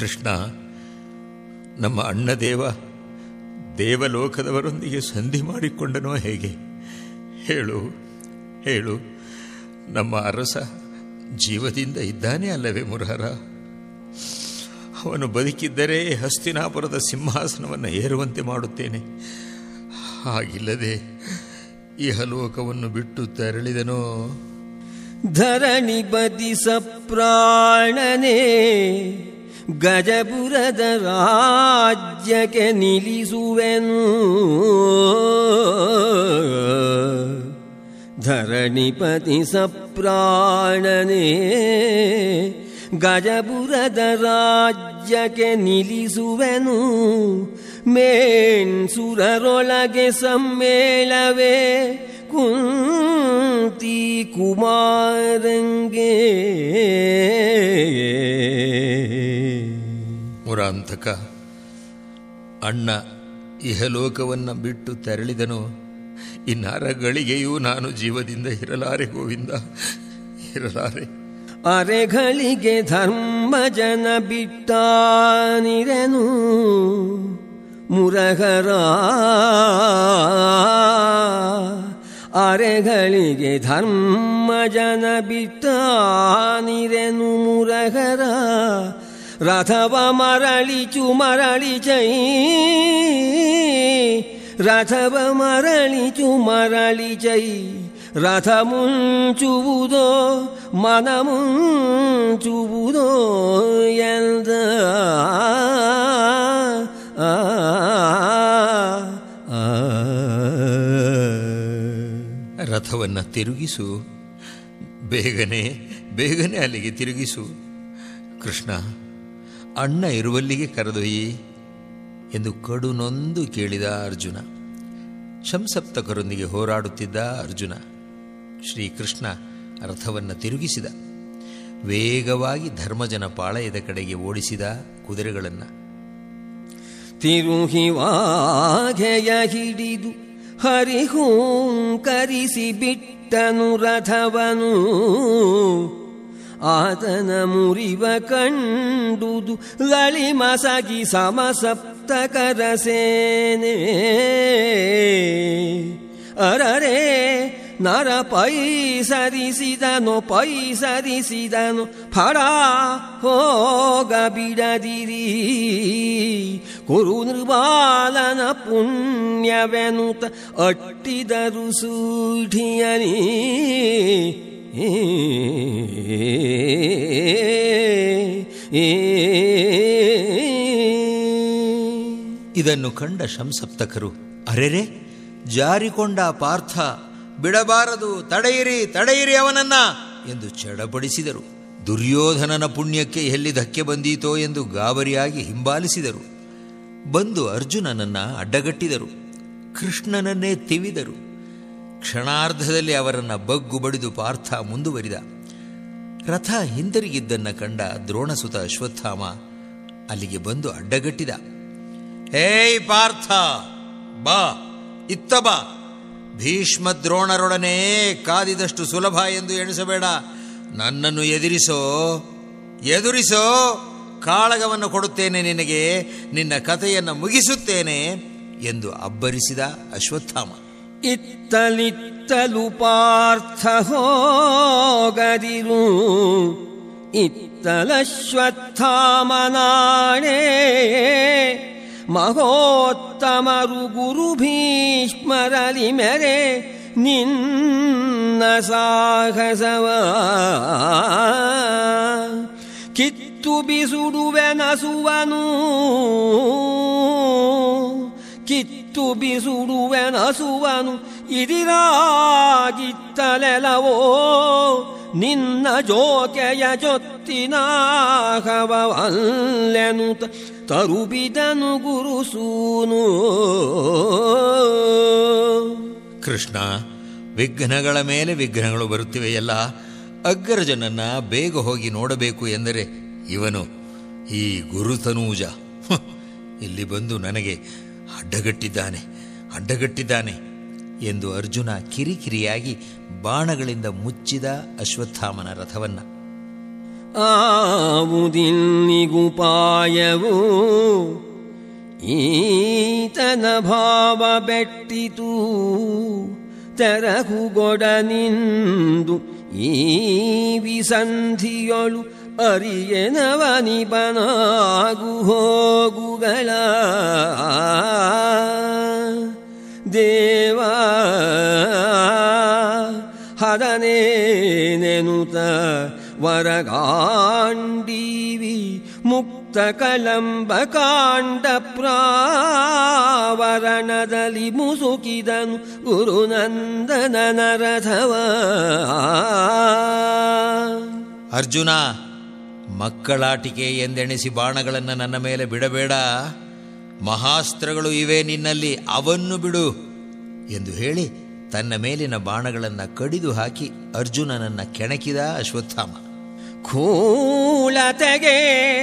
ಕೃಷ್ಣ ನಮ್ಮ ಅಣ್ಣ ದೇವ ದೇವಲೋಕದವರೊಂದಿಗೆ ಸಂಧಿ ಮಾಡಿಕೊಂಡನೋ ಹೇಗೆ ಹೇಳು ಹೇಳು ನಮ್ಮ ಅರಸ ಜೀವದಿಂದ ಇದ್ದಾನೆ ಅಲ್ಲವೇ ಮುರಹರ ಅವನು ಬದುಕಿದ್ದರೆ ಹಸ್ತಿನಾಪುರದ ಸಿಂಹಾಸನವನ್ನು ಏರುವಂತೆ ಮಾಡುತ್ತೇನೆ ಹಾಗಿಲ್ಲದೆ ಇಹಲೋಕವನ್ನು ಬಿಟ್ಟು ತೆರಳಿದನೋ ಧರಣಿ ಬದಿಸ ಪ್ರಾಣನೇ ಗಜಪುರದ ರಾಜ್ಯಕ್ಕೆ ನಿಲ್ಲಿಸುವೆನು ಧರಣಿ ಪತಿಸ ಪ್ರಾಣನೇ ಗಜಪುರದ ರಾಜ್ಯಕ್ಕೆ ನಿಲ್ಲಿಸುವೆನು ಮೇಣ್ಸುರರೊಳಗೆ ಸಮ್ಮೇಳವೇ ಕುಂತಿ ಕುಮಾರಂಗೆ ಮುರಾಂತಕ ಅಣ್ಣ ಇಹಲೋಕವನ್ನ ಬಿಟ್ಟು ತೆರಳಿದನು ಇನ್ನಾರ ಗಳಿಗೆಯೂ ನಾನು ಜೀವದಿಂದ ಇರಲಾರೆ ಗೋವಿಂದ ಇರಲಾರೆ ಅರೆಗಳಿಗೆ ಧರ್ಮ ಜನ ಬಿಟ್ಟಾನಿರೆನು ಮುರಗರ ಅರೆಗಳಿಗೆ ಧರ್ಮ ಜನ ಬಿಟ್ಟಾನಿರೆನು ಮುರಗರ ರಥವ ಮರಳಿಚು ಮರಳಿ ಚೈ ರಥವ ಮರಳಿಚು ಮರಳಿ ಚೈ ರಥ ಮುಂಚುವುದೋ ಮನ ಮುಂಚುವುದೋ ಎಂದ ಆ, ಆ, ರಥವನ್ನ ತಿರುಗಿಸು ಬೇಗನೆ ಬೇಗನೆ ಅಲ್ಲಿಗೆ ತಿರುಗಿಸು ಕೃಷ್ಣ ಅಣ್ಣ ಇರುವಲ್ಲಿಗೆ ಕರೆದೊಯ್ಯಿ ಎಂದು ಕಡು ನೊಂದು ಕೇಳಿದ ಅರ್ಜುನ ಶಂಸಪ್ತಕರೊಂದಿಗೆ ಹೋರಾಡುತ್ತಿದ್ದ ಅರ್ಜುನ ಶ್ರೀಕೃಷ್ಣ ರಥವನ್ನು ತಿರುಗಿಸಿದ ವೇಗವಾಗಿ ಧರ್ಮಜನ ಪಾಳಯದ ಕಡೆಗೆ ಓಡಿಸಿದ ಕುದುರೆಗಳನ್ನು ತಿರುಹಿವಾಗೆಯ ಹಿಡಿದು ಹರಿಹೂಂಕರಿಸಿ ಬಿಟ್ಟನು ರಥವನು ಆತನ ಮುರಿವ ಕಂಡುದು ಲಳಿ ಮಸಗಿ ಸಮಸಪ್ತಕರ ಸೇನೆ ಅರರೆ ನರ ಪೈಸರಿಸಿದನು ಪೈಸರಿಸಿದನು ಫಡ ಹೋಗ ಬಿಡದಿರಿ ಕುರು ನಿರ್ಬಾಲನ ಪುಣ್ಯವೆನುತ ಅಟ್ಟಿದರು ಸೂಠಿಯನಿ ಇದನ್ನು ಕಂಡ ಶಂಸಪ್ತಕರು ಅರೆರೆ ಜಾರಿಕೊಂಡ ಪಾರ್ಥ ಬಿಡಬಾರದು ತಡೆಯಿರಿ ತಡೆಯಿರಿ ಅವನನ್ನ ಎಂದು ಚಡಪಡಿಸಿದರು ದುರ್ಯೋಧನನ ಪುಣ್ಯಕ್ಕೆ ಎಲ್ಲಿ ಧಕ್ಕೆ ಬಂದೀತೋ ಎಂದು ಗಾಬರಿಯಾಗಿ ಹಿಂಬಾಲಿಸಿದರು ಬಂದು ಅರ್ಜುನನನ್ನ ಅಡ್ಡಗಟ್ಟಿದರು ಕೃಷ್ಣನನ್ನೇ ತಿವಿದರು ಕ್ಷಣಾರ್ಧದಲ್ಲಿ ಅವರನ್ನ ಬಗ್ಗು ಬಡಿದು ಪಾರ್ಥ ಮುಂದುವರಿದ ರಥ ಹಿಂದಿರುಗಿದ್ದನ್ನ ಕಂಡ ದ್ರೋಣಸುತ ಅಶ್ವತ್ಥಾಮ ಅಲ್ಲಿಗೆ ಬಂದು ಅಡ್ಡಗಟ್ಟಿದ ಹೇಯ್ ಪಾರ್ಥ ಬಾ ಇತ್ತ ಬಾ ಭೀಷ್ಮ ದ್ರೋಣರೊಡನೆ ಕಾದಿದಷ್ಟು ಸುಲಭ ಎಂದು ಎಣಿಸಬೇಡ ನನ್ನನ್ನು ಎದುರಿಸೋ ಎದುರಿಸೋ ಕಾಳಗವನ್ನು ಕೊಡುತ್ತೇನೆ ನಿನಗೆ ನಿನ್ನ ಕಥೆಯನ್ನು ಮುಗಿಸುತ್ತೇನೆ ಎಂದು ಅಬ್ಬರಿಸಿದ ಅಶ್ವತ್ಥಾಮ ಇತ್ತಲಿತ್ತಲು ಪಾರ್ಥ ಹೋಗದಿರು ಇತ್ತಲಶ್ವತ್ಥಾಮನಾಣೆ ಮಹೋತ್ತಮರು ಗುರು ಭೀಷ್ಮರಲಿ ಮೆರೆ ನಿನ್ನ ಸಾಹಸವ ಕಿತ್ತು ಬಿಸುಡುವೆ ನಸುವನು ಕಿತ್ತು ಬಿಸುಡುವೆ ನಸುವನು ಇದಿರಾಗಿತ್ತಲೆಲವೋ ನಿನ್ನ ಜೋಕೆಯ ಜೊತ್ತಿನ ಹವವಲ್ಲೆನುತ ತರುಬಿದನು ಗುರುಸೂನು ಕೃಷ್ಣ ವಿಘ್ನಗಳ ಮೇಲೆ ವಿಘ್ನಗಳು ಬರುತ್ತಿವೆಯಲ್ಲ ಅಗ್ರಜನನ್ನ ಬೇಗ ಹೋಗಿ ನೋಡಬೇಕು ಎಂದರೆ ಇವನು ಈ ಗುರುತನೂಜ ಹ್ಮ್, ಇಲ್ಲಿ ಬಂದು ನನಗೆ ಅಡ್ಡಗಟ್ಟಿದ್ದಾನೆ ಅಡ್ಡಗಟ್ಟಿದ್ದಾನೆ ಎಂದು ಅರ್ಜುನ ಕಿರಿಕಿರಿಯಾಗಿ ಬಾಣಗಳಿಂದ ಮುಚ್ಚಿದ ಅಶ್ವತ್ಥಾಮನ ರಥವನ್ನ ಆವುದಿಲ್ಲಿಗುಪಾಯವು ಈತನ ಭಾವ ಬೆಟ್ಟಿತು ತೆರಹುಗೊಡನಿಂದು ಈ ವಿಸಂಧಿಯೊಳು ಅರಿಯನವನಿಬನಾಗು ಹೋಗುಗಳ ದೇವ ಹದನೇ ನೆನುತ ವರಗಾಂಡೀವಿ ಮುಕ್ತ ಕಲಂಬ ಕಾಂಡ ಪ್ರಾವರಣದಲ್ಲಿ ಮುಸುಕಿದನು ಗುರುನಂದನ ನರಥವ ಅರ್ಜುನ ಮಕ್ಕಳಾಟಿಕೆ ಎಂದೆಣಿಸಿ ಬಾಣಗಳನ್ನು ನನ್ನ ಮೇಲೆ ಬಿಡಬೇಡ ಮಹಾಸ್ತ್ರಗಳು ಇವೆ ನಿನ್ನಲ್ಲಿ ಅವನ್ನು ಬಿಡು ಎಂದು ಹೇಳಿ ತನ್ನ ಮೇಲಿನ ಬಾಣಗಳನ್ನು ಕಡಿದು ಹಾಕಿ ಅರ್ಜುನನನ್ನ ಕೆಣಕಿದ ಅಶ್ವತ್ಥಾಮ ಕೂಳತೆಗೆ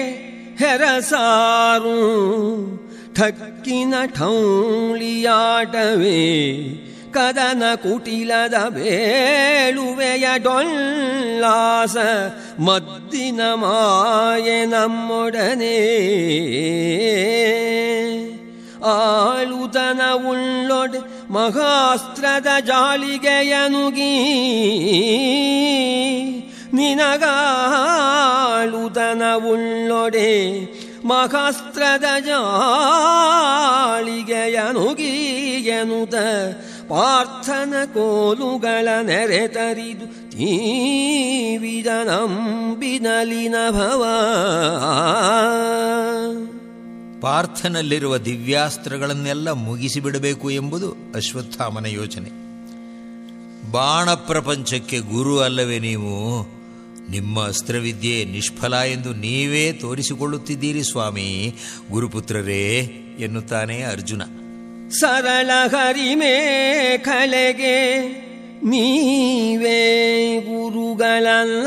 ಹೆರಸಾರು ಠಕ್ಕಿನ ಠೌಳಿಯಾಟವೇ ಕದನ ಕುಟಿಲದ ಬೇಳುವೆಯ ಡೊಲ್ಲಾಸ ಮದ್ದಿನ ಮಾಯೆ ನಮ್ಮೊಡನೆ ಆಳುತನ ಉಳ್ಳೊಡೆ ಮಹಾಸ್ತ್ರದ ಜಾಳಿಗೆಯನುಗೀ ನಿನಗಾಳುತನ ಉಳ್ಳೊಡೆ ಮಹಾಸ್ತ್ರದ ಜಾಳಿಗೆಯನುಗೀಯನುತ ಪಾರ್ಥನ ಕೋಲುಗಳ ನೆರೆ ತರಿದು ತೀವಿದ ನಂಬಿನಲಿನ ಭವ ಪಾರ್ಥನಲ್ಲಿರುವ ದಿವ್ಯಾಸ್ತ್ರಗಳನ್ನೆಲ್ಲ ಮುಗಿಸಿಬಿಡಬೇಕು ಎಂಬುದು ಅಶ್ವತ್ಥಾಮನ ಯೋಚನೆ ಬಾಣ ಪ್ರಪಂಚಕ್ಕೆ ಗುರು ಅಲ್ಲವೇ ನೀವು ನಿಮ್ಮ ಅಸ್ತ್ರವಿದ್ಯೆ ನಿಷ್ಫಲ ಎಂದು ನೀವೇ ತೋರಿಸಿಕೊಳ್ಳುತ್ತಿದ್ದೀರಿ ಸ್ವಾಮಿ ಗುರುಪುತ್ರರೇ ಎನ್ನುತ್ತಾನೆ ಅರ್ಜುನ ಸರಳ ಹರಿಮೇ ಕಳೆಗೆ ನೀವೇ ಗುರುಗಳಲ್ಲ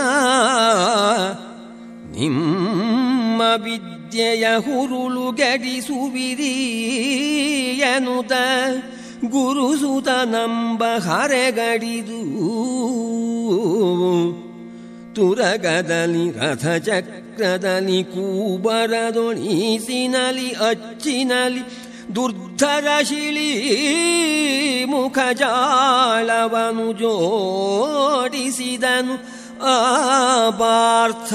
ನಿಮ್ಮ ವಿದ್ಯೆಯ ಹುರುಳು ಗಡಿಸುವಿರಿ ಎನ್ನುತ್ತ ಗುರುಸುತ ನಂಬ ಹರೆಗಡಿದು ತುರಗದಲ್ಲಿ ರಥಚಕ್ರದಲ್ಲಿ ಕೂಬರದೊಳೀಸಿನಲಿ ಅಚ್ಚಿನಲಿ ದುರ್ಧರ ಶಿಳಿ ಮುಖಜಾಳವನು ಜೋಡಿಸಿದನು ಆ ಪಾರ್ಥ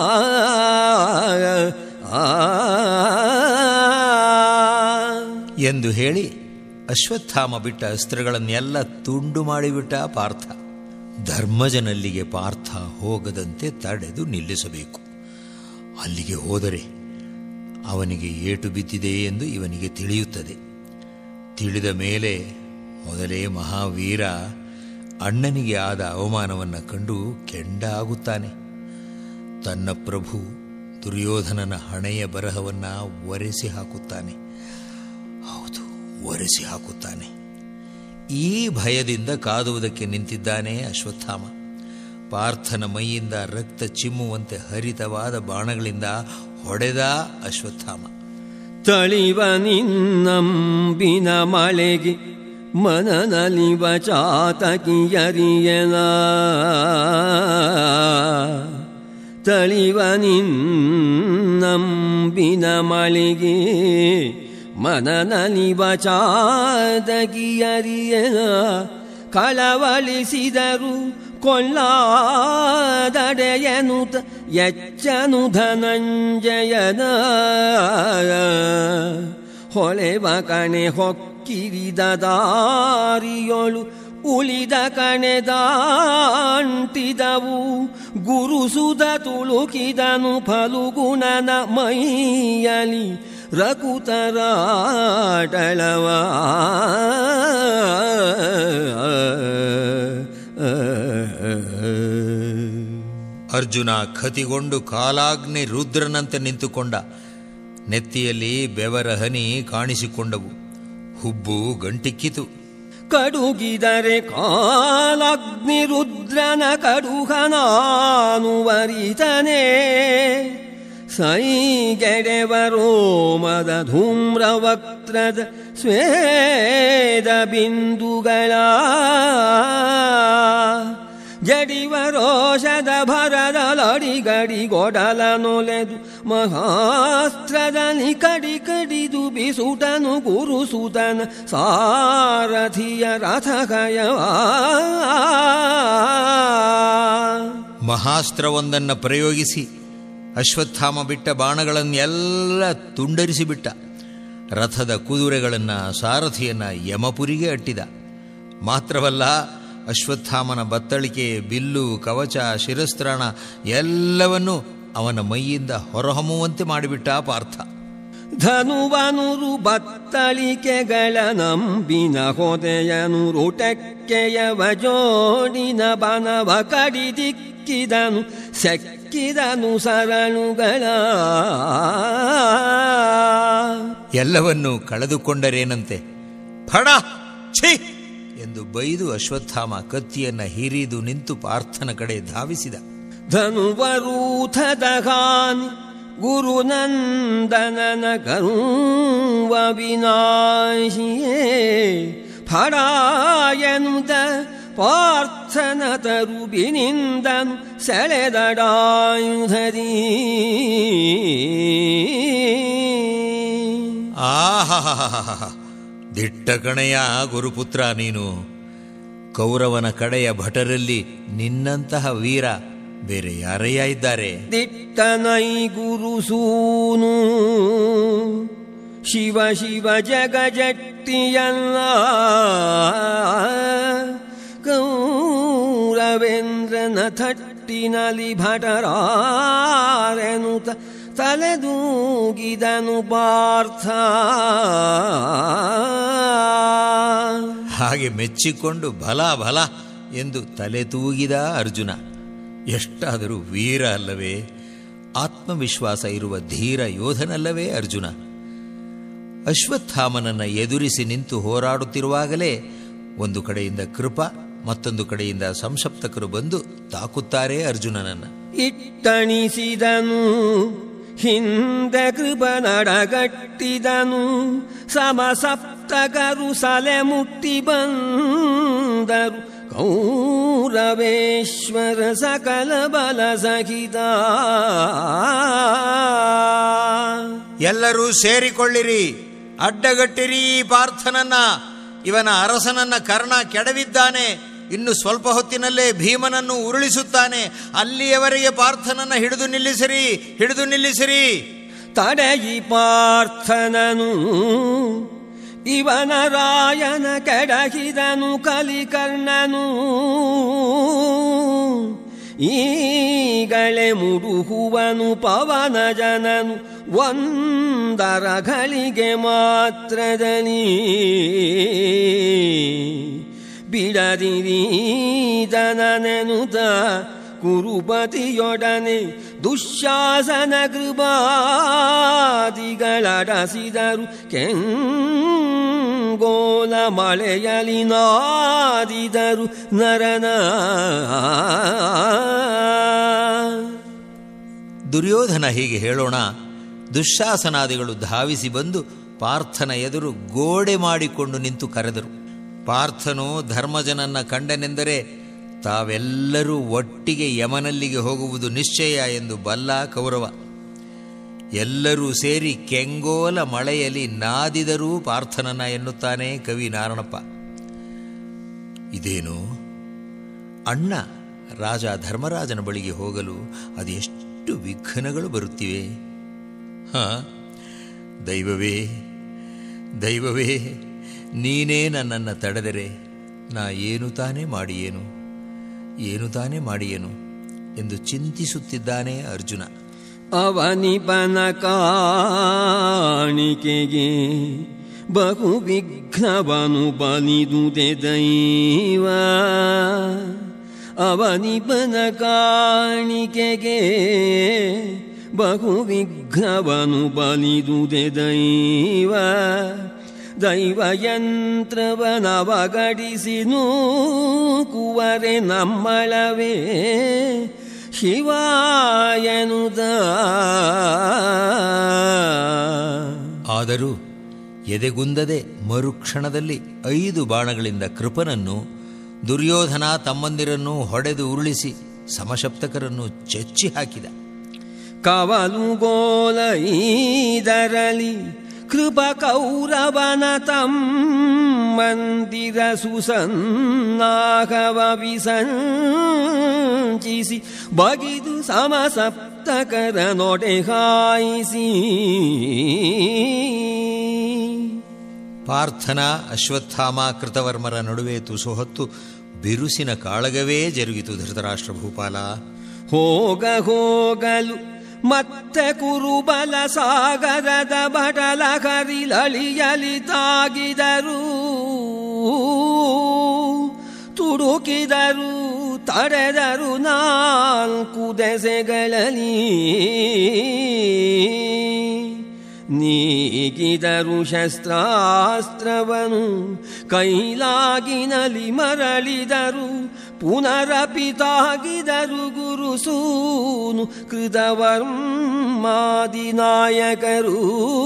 ಎಂದು ಹೇಳಿ ಅಶ್ವತ್ಥಾಮ ಬಿಟ್ಟ ಅಸ್ತ್ರಗಳನ್ನೆಲ್ಲ ತುಂಡು ಮಾಡಿಬಿಟ್ಟ ಪಾರ್ಥ ಧರ್ಮಜನಲ್ಲಿಗೆ ಪಾರ್ಥ ಹೋಗದಂತೆ ತಡೆದು ನಿಲ್ಲಿಸಬೇಕು ಅಲ್ಲಿಗೆ ಹೋದರೆ ಅವನಿಗೆ ಏಟು ಬಿದ್ದಿದೆ ಎಂದು ಇವನಿಗೆ ತಿಳಿಯುತ್ತದೆ ತಿಳಿದ ಮೇಲೆ ಮೊದಲೇ ಮಹಾವೀರ ಅಣ್ಣನಿಗೆ ಆದ ಅವಮಾನವನ್ನು ಕಂಡು ಕೆಂಡ ಆಗುತ್ತಾನೆ ತನ್ನ ಪ್ರಭು ದುರ್ಯೋಧನನ ಹಣೆಯ ಬರಹವನ್ನು ಒರೆಸಿ ಹಾಕುತ್ತಾನೆ ಹೌದು ಒರೆಸಿ ಹಾಕುತ್ತಾನೆ ಈ ಭಯದಿಂದ ಕಾದುವುದಕ್ಕೆ ನಿಂತಿದ್ದಾನೆ ಅಶ್ವತ್ಥಾಮ ಪಾರ್ಥನ ಮೈಯಿಂದ ರಕ್ತ ಚಿಮ್ಮುವಂತೆ ಹರಿತವಾದ ಬಾಣಗಳಿಂದ ಹೊಡೆದ ಅಶ್ವತ್ಥಾಮ ತಳಿವ ನಿನ್ನಂಬಿನ ಮಳೆಗೆ ಮನನಲಿವ ಚಾತಕಿಯರಿಯನ ತಳಿವ ನಿನ್ನಂಬಿನ ಮಳೆಗೆ ಮನನಲಿವ ಚಾತಕಿಯರಿಯನ ಕಳವಳಿಸಿದರು ಕೊಳ್ಳಾದಡೆಯನುತ ಎಚ್ಚನು ಧನಂಜಯನ ಹೊಳೆವ ಕಣೆ ಹೊಕ್ಕಿರಿದ ದಾರಿಯೊಳು ಉಳಿದ ಕಣೆದಾಂಟಿದವು ಗುರುಸುದ ತುಳುಕಿದನು ಫಲುಗುಣನ ಮೈಯಲಿ ರಕುತರಾಟಳವ ಅರ್ಜುನ ಖತಿಗೊಂಡು ಕಾಲಾಗ್ನಿ ರುದ್ರನಂತೆ ನಿಂತುಕೊಂಡ ನೆತ್ತಿಯಲ್ಲಿ ಬೆವರ ಹನಿ ಕಾಣಿಸಿಕೊಂಡವು ಹುಬ್ಬು ಗಂಟಿಕ್ಕಿತು ಕಡುಗಿದರೆ ಕಾಲಗ್ನಿ ರುದ್ರನ ಕಡುಹನಾನುವರಿತನೆ ಸೈಗೆಡೆವರೋ ಮದ ಧೂಮ್ರವಕ್ತ್ರದ ಸ್ವೇದ ಬಿಂದುಗಳ ಜಡಿವರೋಷದ ಭರದ ಲಡಿ ಗಡಿ ಗಡಿ ಗೊಡಲ ನೊಲೆದು ಮಹಾಸ್ತ್ರದಲ್ಲಿ ಕಡಿ ಕಡಿದು ಬಿಸುಟನು ಗುರುಸುತನ ಸಾರಥಿಯ ರಥಕಯವಾ ಮಹಾಸ್ತ್ರವೊಂದನ್ನು ಪ್ರಯೋಗಿಸಿ ಅಶ್ವತ್ಥಾಮ ಬಿಟ್ಟ ಬಾಣಗಳನ್ನೆಲ್ಲ ತುಂಡರಿಸಿಬಿಟ್ಟ ರಥದ ಕುದುರೆಗಳನ್ನು ಸಾರಥಿಯನ್ನು ಯಮಪುರಿಗೆ ಅಟ್ಟಿದ ಮಾತ್ರವಲ್ಲ ಅಶ್ವತ್ಥಾಮನ ಬತ್ತಳಿಕೆ ಬಿಲ್ಲು ಕವಚ ಶಿರಸ್ತ್ರಾಣ ಎಲ್ಲವನ್ನೂ ಅವನ ಮೈಯಿಂದ ಹೊರಹೊಮ್ಮುವಂತೆ ಮಾಡಿಬಿಟ್ಟ ಪಾರ್ಥ ಧನುವನುರು ಬತ್ತಳಿಕೆಗಳ ನಂಬಿನ ಹೊದೆಯನು ರುಟಕ್ಕೆಯವ ಜೋಡಿನ ಬನವ ಕಡಿದಿಕ್ಕಿದನು ಸೆಕ್ಕಿದನು ಸರಳುಗಳ ಎಲ್ಲವನ್ನೂ ಕಳೆದುಕೊಂಡರೇನಂತೆ ಫಡ ಛೀ ಎಂದು ಬೈದು ಅಶ್ವತ್ಥಾಮ ಕತ್ತಿಯನ್ನ ಹಿರಿದು ನಿಂತು ಪಾರ್ಥನ ಕಡೆ ಧಾವಿಸಿದ ಧನುವರೂಥದ ಹಾನಿ ಗುರುನಂದನನ ಕರುವ ವಿನಾಶಿಯೇ ಫಡಾಯನುದ ಪಾರ್ಥನ ತರುಬಿನಿಂದನು ಸೆಳೆದಡಾಯುಧರಿ ಆಹಾಹಾಹಾಹಾ ದಿಟ್ಟ ಕಣೆಯ ಗುರುಪುತ್ರ ನೀನು ಕೌರವನ ಕಡೆಯ ಭಟರಲ್ಲಿ ನಿನ್ನಂತಹ ವೀರ ಬೇರೆ ಯಾರಯ್ಯ ಇದ್ದಾರೆ ದಿಟ್ಟನೈ ಗುರುಸೂನು ಶಿವ ಶಿವ ಜಗಜಟ್ಟಿಯಲ್ಲ ಕೌರವೇಂದ್ರನ ಥಟ್ಟಿನಲಿ ಭಟರಾರೆನುತ ತಲೆದೂಗಿದನು ಪಾರ್ಥ ಹಾಗೆ ಮೆಚ್ಚಿಕೊಂಡು ಭಲ ಭಲ ಎಂದು ತಲೆ ತೂಗಿದ ಅರ್ಜುನ ಎಷ್ಟಾದರೂ ವೀರ ಅಲ್ಲವೇ ಆತ್ಮವಿಶ್ವಾಸ ಇರುವ ಧೀರ ಯೋಧನಲ್ಲವೇ ಅರ್ಜುನ ಅಶ್ವತ್ಥಾಮನನ್ನ ಎದುರಿಸಿ ನಿಂತು ಹೋರಾಡುತ್ತಿರುವಾಗಲೇ ಒಂದು ಕಡೆಯಿಂದ ಕೃಪ ಮತ್ತೊಂದು ಕಡೆಯಿಂದ ಸಂಸಪ್ತಕರು ಬಂದು ತಾಕುತ್ತಾರೆ ಅರ್ಜುನನನ್ನ ಇಟ್ಟಣಿಸಿದನು ಹಿಂದೆ ಕೃಪ ನಡಗಟ್ಟಿದನು ಸಮಸಪ್ತಕರು ಸಲೆ ಮುಟ್ಟಿ ಬಂದರು ಕೌರವೇಶ್ವರ ಸಕಲ ಬಲ ಸಹಿತ ಎಲ್ಲರೂ ಸೇರಿಕೊಳ್ಳಿರಿ ಅಡ್ಡಗಟ್ಟಿರಿ ಈ ಪಾರ್ಥನನ್ನ ಇವನ ಅರಸನನ್ನ ಕರ್ಣ ಕೆಡವಿದ್ದಾನೆ ಇನ್ನು ಸ್ವಲ್ಪ ಹೊತ್ತಿನಲ್ಲೇ ಭೀಮನನ್ನು ಉರುಳಿಸುತ್ತಾನೆ ಅಲ್ಲಿಯವರೆಗೆ ಪಾರ್ಥನನ್ನ ಹಿಡಿದು ನಿಲ್ಲಿಸಿರಿ ಹಿಡಿದು ನಿಲ್ಲಿಸಿರಿ ತಡೆಯಿ ಪಾರ್ಥನನು ಇವನ ರಾಯನ ಕೆಡಹಿದನು ಕಲಿಕರ್ಣನು ಈಗಳೆ ಮುಡುಹುವನು ಪವನ ಜನನು ಒಂದರ ಗಳಿಗೆ ಮಾತ್ರದಲ್ಲಿ ಬಿಡದಿರಿ ಜನನೆನುತ ಕುರುಪತಿಯೊಡನೆ ದುಶ್ಯಾಸನ ಕೃಪಾದಿಗಳಡಸಿದರು ಕೆಂಗೋಲ ಮಳೆಯಲಿ ನಾದಿದರು ನರನ ದುರ್ಯೋಧನ ಹೀಗೆ ಹೇಳೋಣ ದುಶ್ಯಾಸನಾದಿಗಳು ಧಾವಿಸಿ ಬಂದು ಪಾರ್ಥನ ಎದುರು ಗೋಡೆ ಮಾಡಿಕೊಂಡು ನಿಂತು ಕರೆದರು ಪಾರ್ಥನು ಧರ್ಮಜನನ್ನ ಕಂಡನೆಂದರೆ ತಾವೆಲ್ಲರೂ ಒಟ್ಟಿಗೆ ಯಮನಲ್ಲಿಗೆ ಹೋಗುವುದು ನಿಶ್ಚಯ ಎಂದು ಬಲ್ಲ ಕೌರವ ಎಲ್ಲರೂ ಸೇರಿ ಕೆಂಗೋಲ ಮಳೆಯಲ್ಲಿ ನಾದಿದರೂ ಪಾರ್ಥನನ್ನ ಎನ್ನುತ್ತಾನೆ ಕವಿ ನಾರಣಪ್ಪ ಇದೇನು ಅಣ್ಣ ರಾಜ ಧರ್ಮರಾಜನ ಬಳಿಗೆ ಹೋಗಲು ಅದೆಷ್ಟು ವಿಘ್ನಗಳು ಬರುತ್ತಿವೆ ಹ ದೈವವೇ ದೈವವೇ ನೀನೇ ನನ್ನನ್ನು ತಡೆದರೆ ನಾ ಏನು ತಾನೇ ಮಾಡಿಯೇನು ಏನು ತಾನೇ ಮಾಡಿಯೇನು ಎಂದು ಚಿಂತಿಸುತ್ತಿದ್ದಾನೆ ಅರ್ಜುನ ಅವನಿಪನ ಕಾಣಿಕೆಗೆ ಬಹು ವಿಘ್ನವನು ಬಲಿದುದೆ ದೈವ ಅವನಿಪನ ಕಾಣಿಕೆಗೆ ಬಹು ವಿಘ್ನವನು ಬಲಿದುದೆ ದೈವ ದೈವಯಂತ್ರವನವಗಡಿಸಿ ನೂಕುವರೆ ನಮ್ಮಳವೇ ಶಿವಾಯನುದ ಆದರೂ ಎದೆಗುಂದದೆ ಮರುಕ್ಷಣದಲ್ಲಿ ಐದು ಬಾಣಗಳಿಂದ ಕೃಪನನ್ನು ದುರ್ಯೋಧನ ತಮ್ಮಂದಿರನ್ನು ಹೊಡೆದು ಉರುಳಿಸಿ ಸಮಶಪ್ತಕರನ್ನು ಚಚ್ಚಿ ಹಾಕಿದ ಕವಲುಗೋಲ ಈದರಲಿ ಕೃಪ ಕೌರವನ ಮಂದಿರ ಸುಸನ್ನಾಗವ ವಿಸಂಚಿಸಿ ಬಗಿದು ಸಮಸಪ್ತಕರ ನೊಡೆ ಹಾಯಿಸಿ ಪಾರ್ಥನ ಅಶ್ವತ್ಥಾಮ ಕೃತವರ್ಮರ ನಡುವೆ ತುಸು ಹೊತ್ತು ಬಿರುಸಿನ ಕಾಳಗವೇ ಜರುಗಿತು ಧೃತರಾಷ್ಟ್ರ ಭೂಪಾಲ ಹೋಗ ಹೋಗಲು ಮತ್ತೆ ಕುರುಬಲ ಸಾಗರದ ಬಡಲ ಕರಿಲಳಿಯಲಿ ತಾಗಿದರು ತುಡುಕಿದರು ತಡೆದರು ನಾಲ್ಕು ದೆಸೆಗಳಲ್ಲಿ ನೀಗಿದರು ಶಸ್ತ್ರಾಸ್ತ್ರವನು ಕೈಲಾಗಿನಲಿ ಮರಳಿದರು ಪುನರಪಿತಾಗಿದರು ಗುರುಸೂನು ಕೃತವರ್ಮಾದಿ ನಾಯಕರು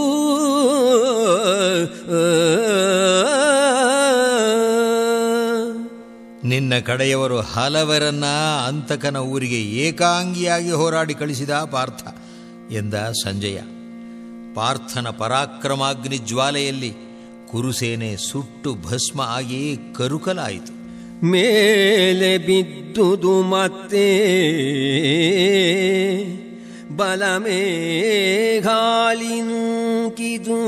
ನಿನ್ನ ಕಡೆಯವರು ಹಲವರನ್ನ ಅಂತಕನ ಊರಿಗೆ ಏಕಾಂಗಿಯಾಗಿ ಹೋರಾಡಿ ಕಳಿಸಿದ ಪಾರ್ಥ ಎಂದ ಸಂಜಯ ಪಾರ್ಥನ ಪರಾಕ್ರಮಾಗ್ನಿ ಜ್ವಾಲೆಯಲ್ಲಿ ಕುರುಸೇನೆ ಸುಟ್ಟು ಭಸ್ಮ ಆಗಿ ಕರುಕಲಾಯಿತು ಮೇಲೆ ಬಿದ್ದುದು ಮತ್ತೆ ಬಲಮೇಘಾಲಿ ನೂಕಿದು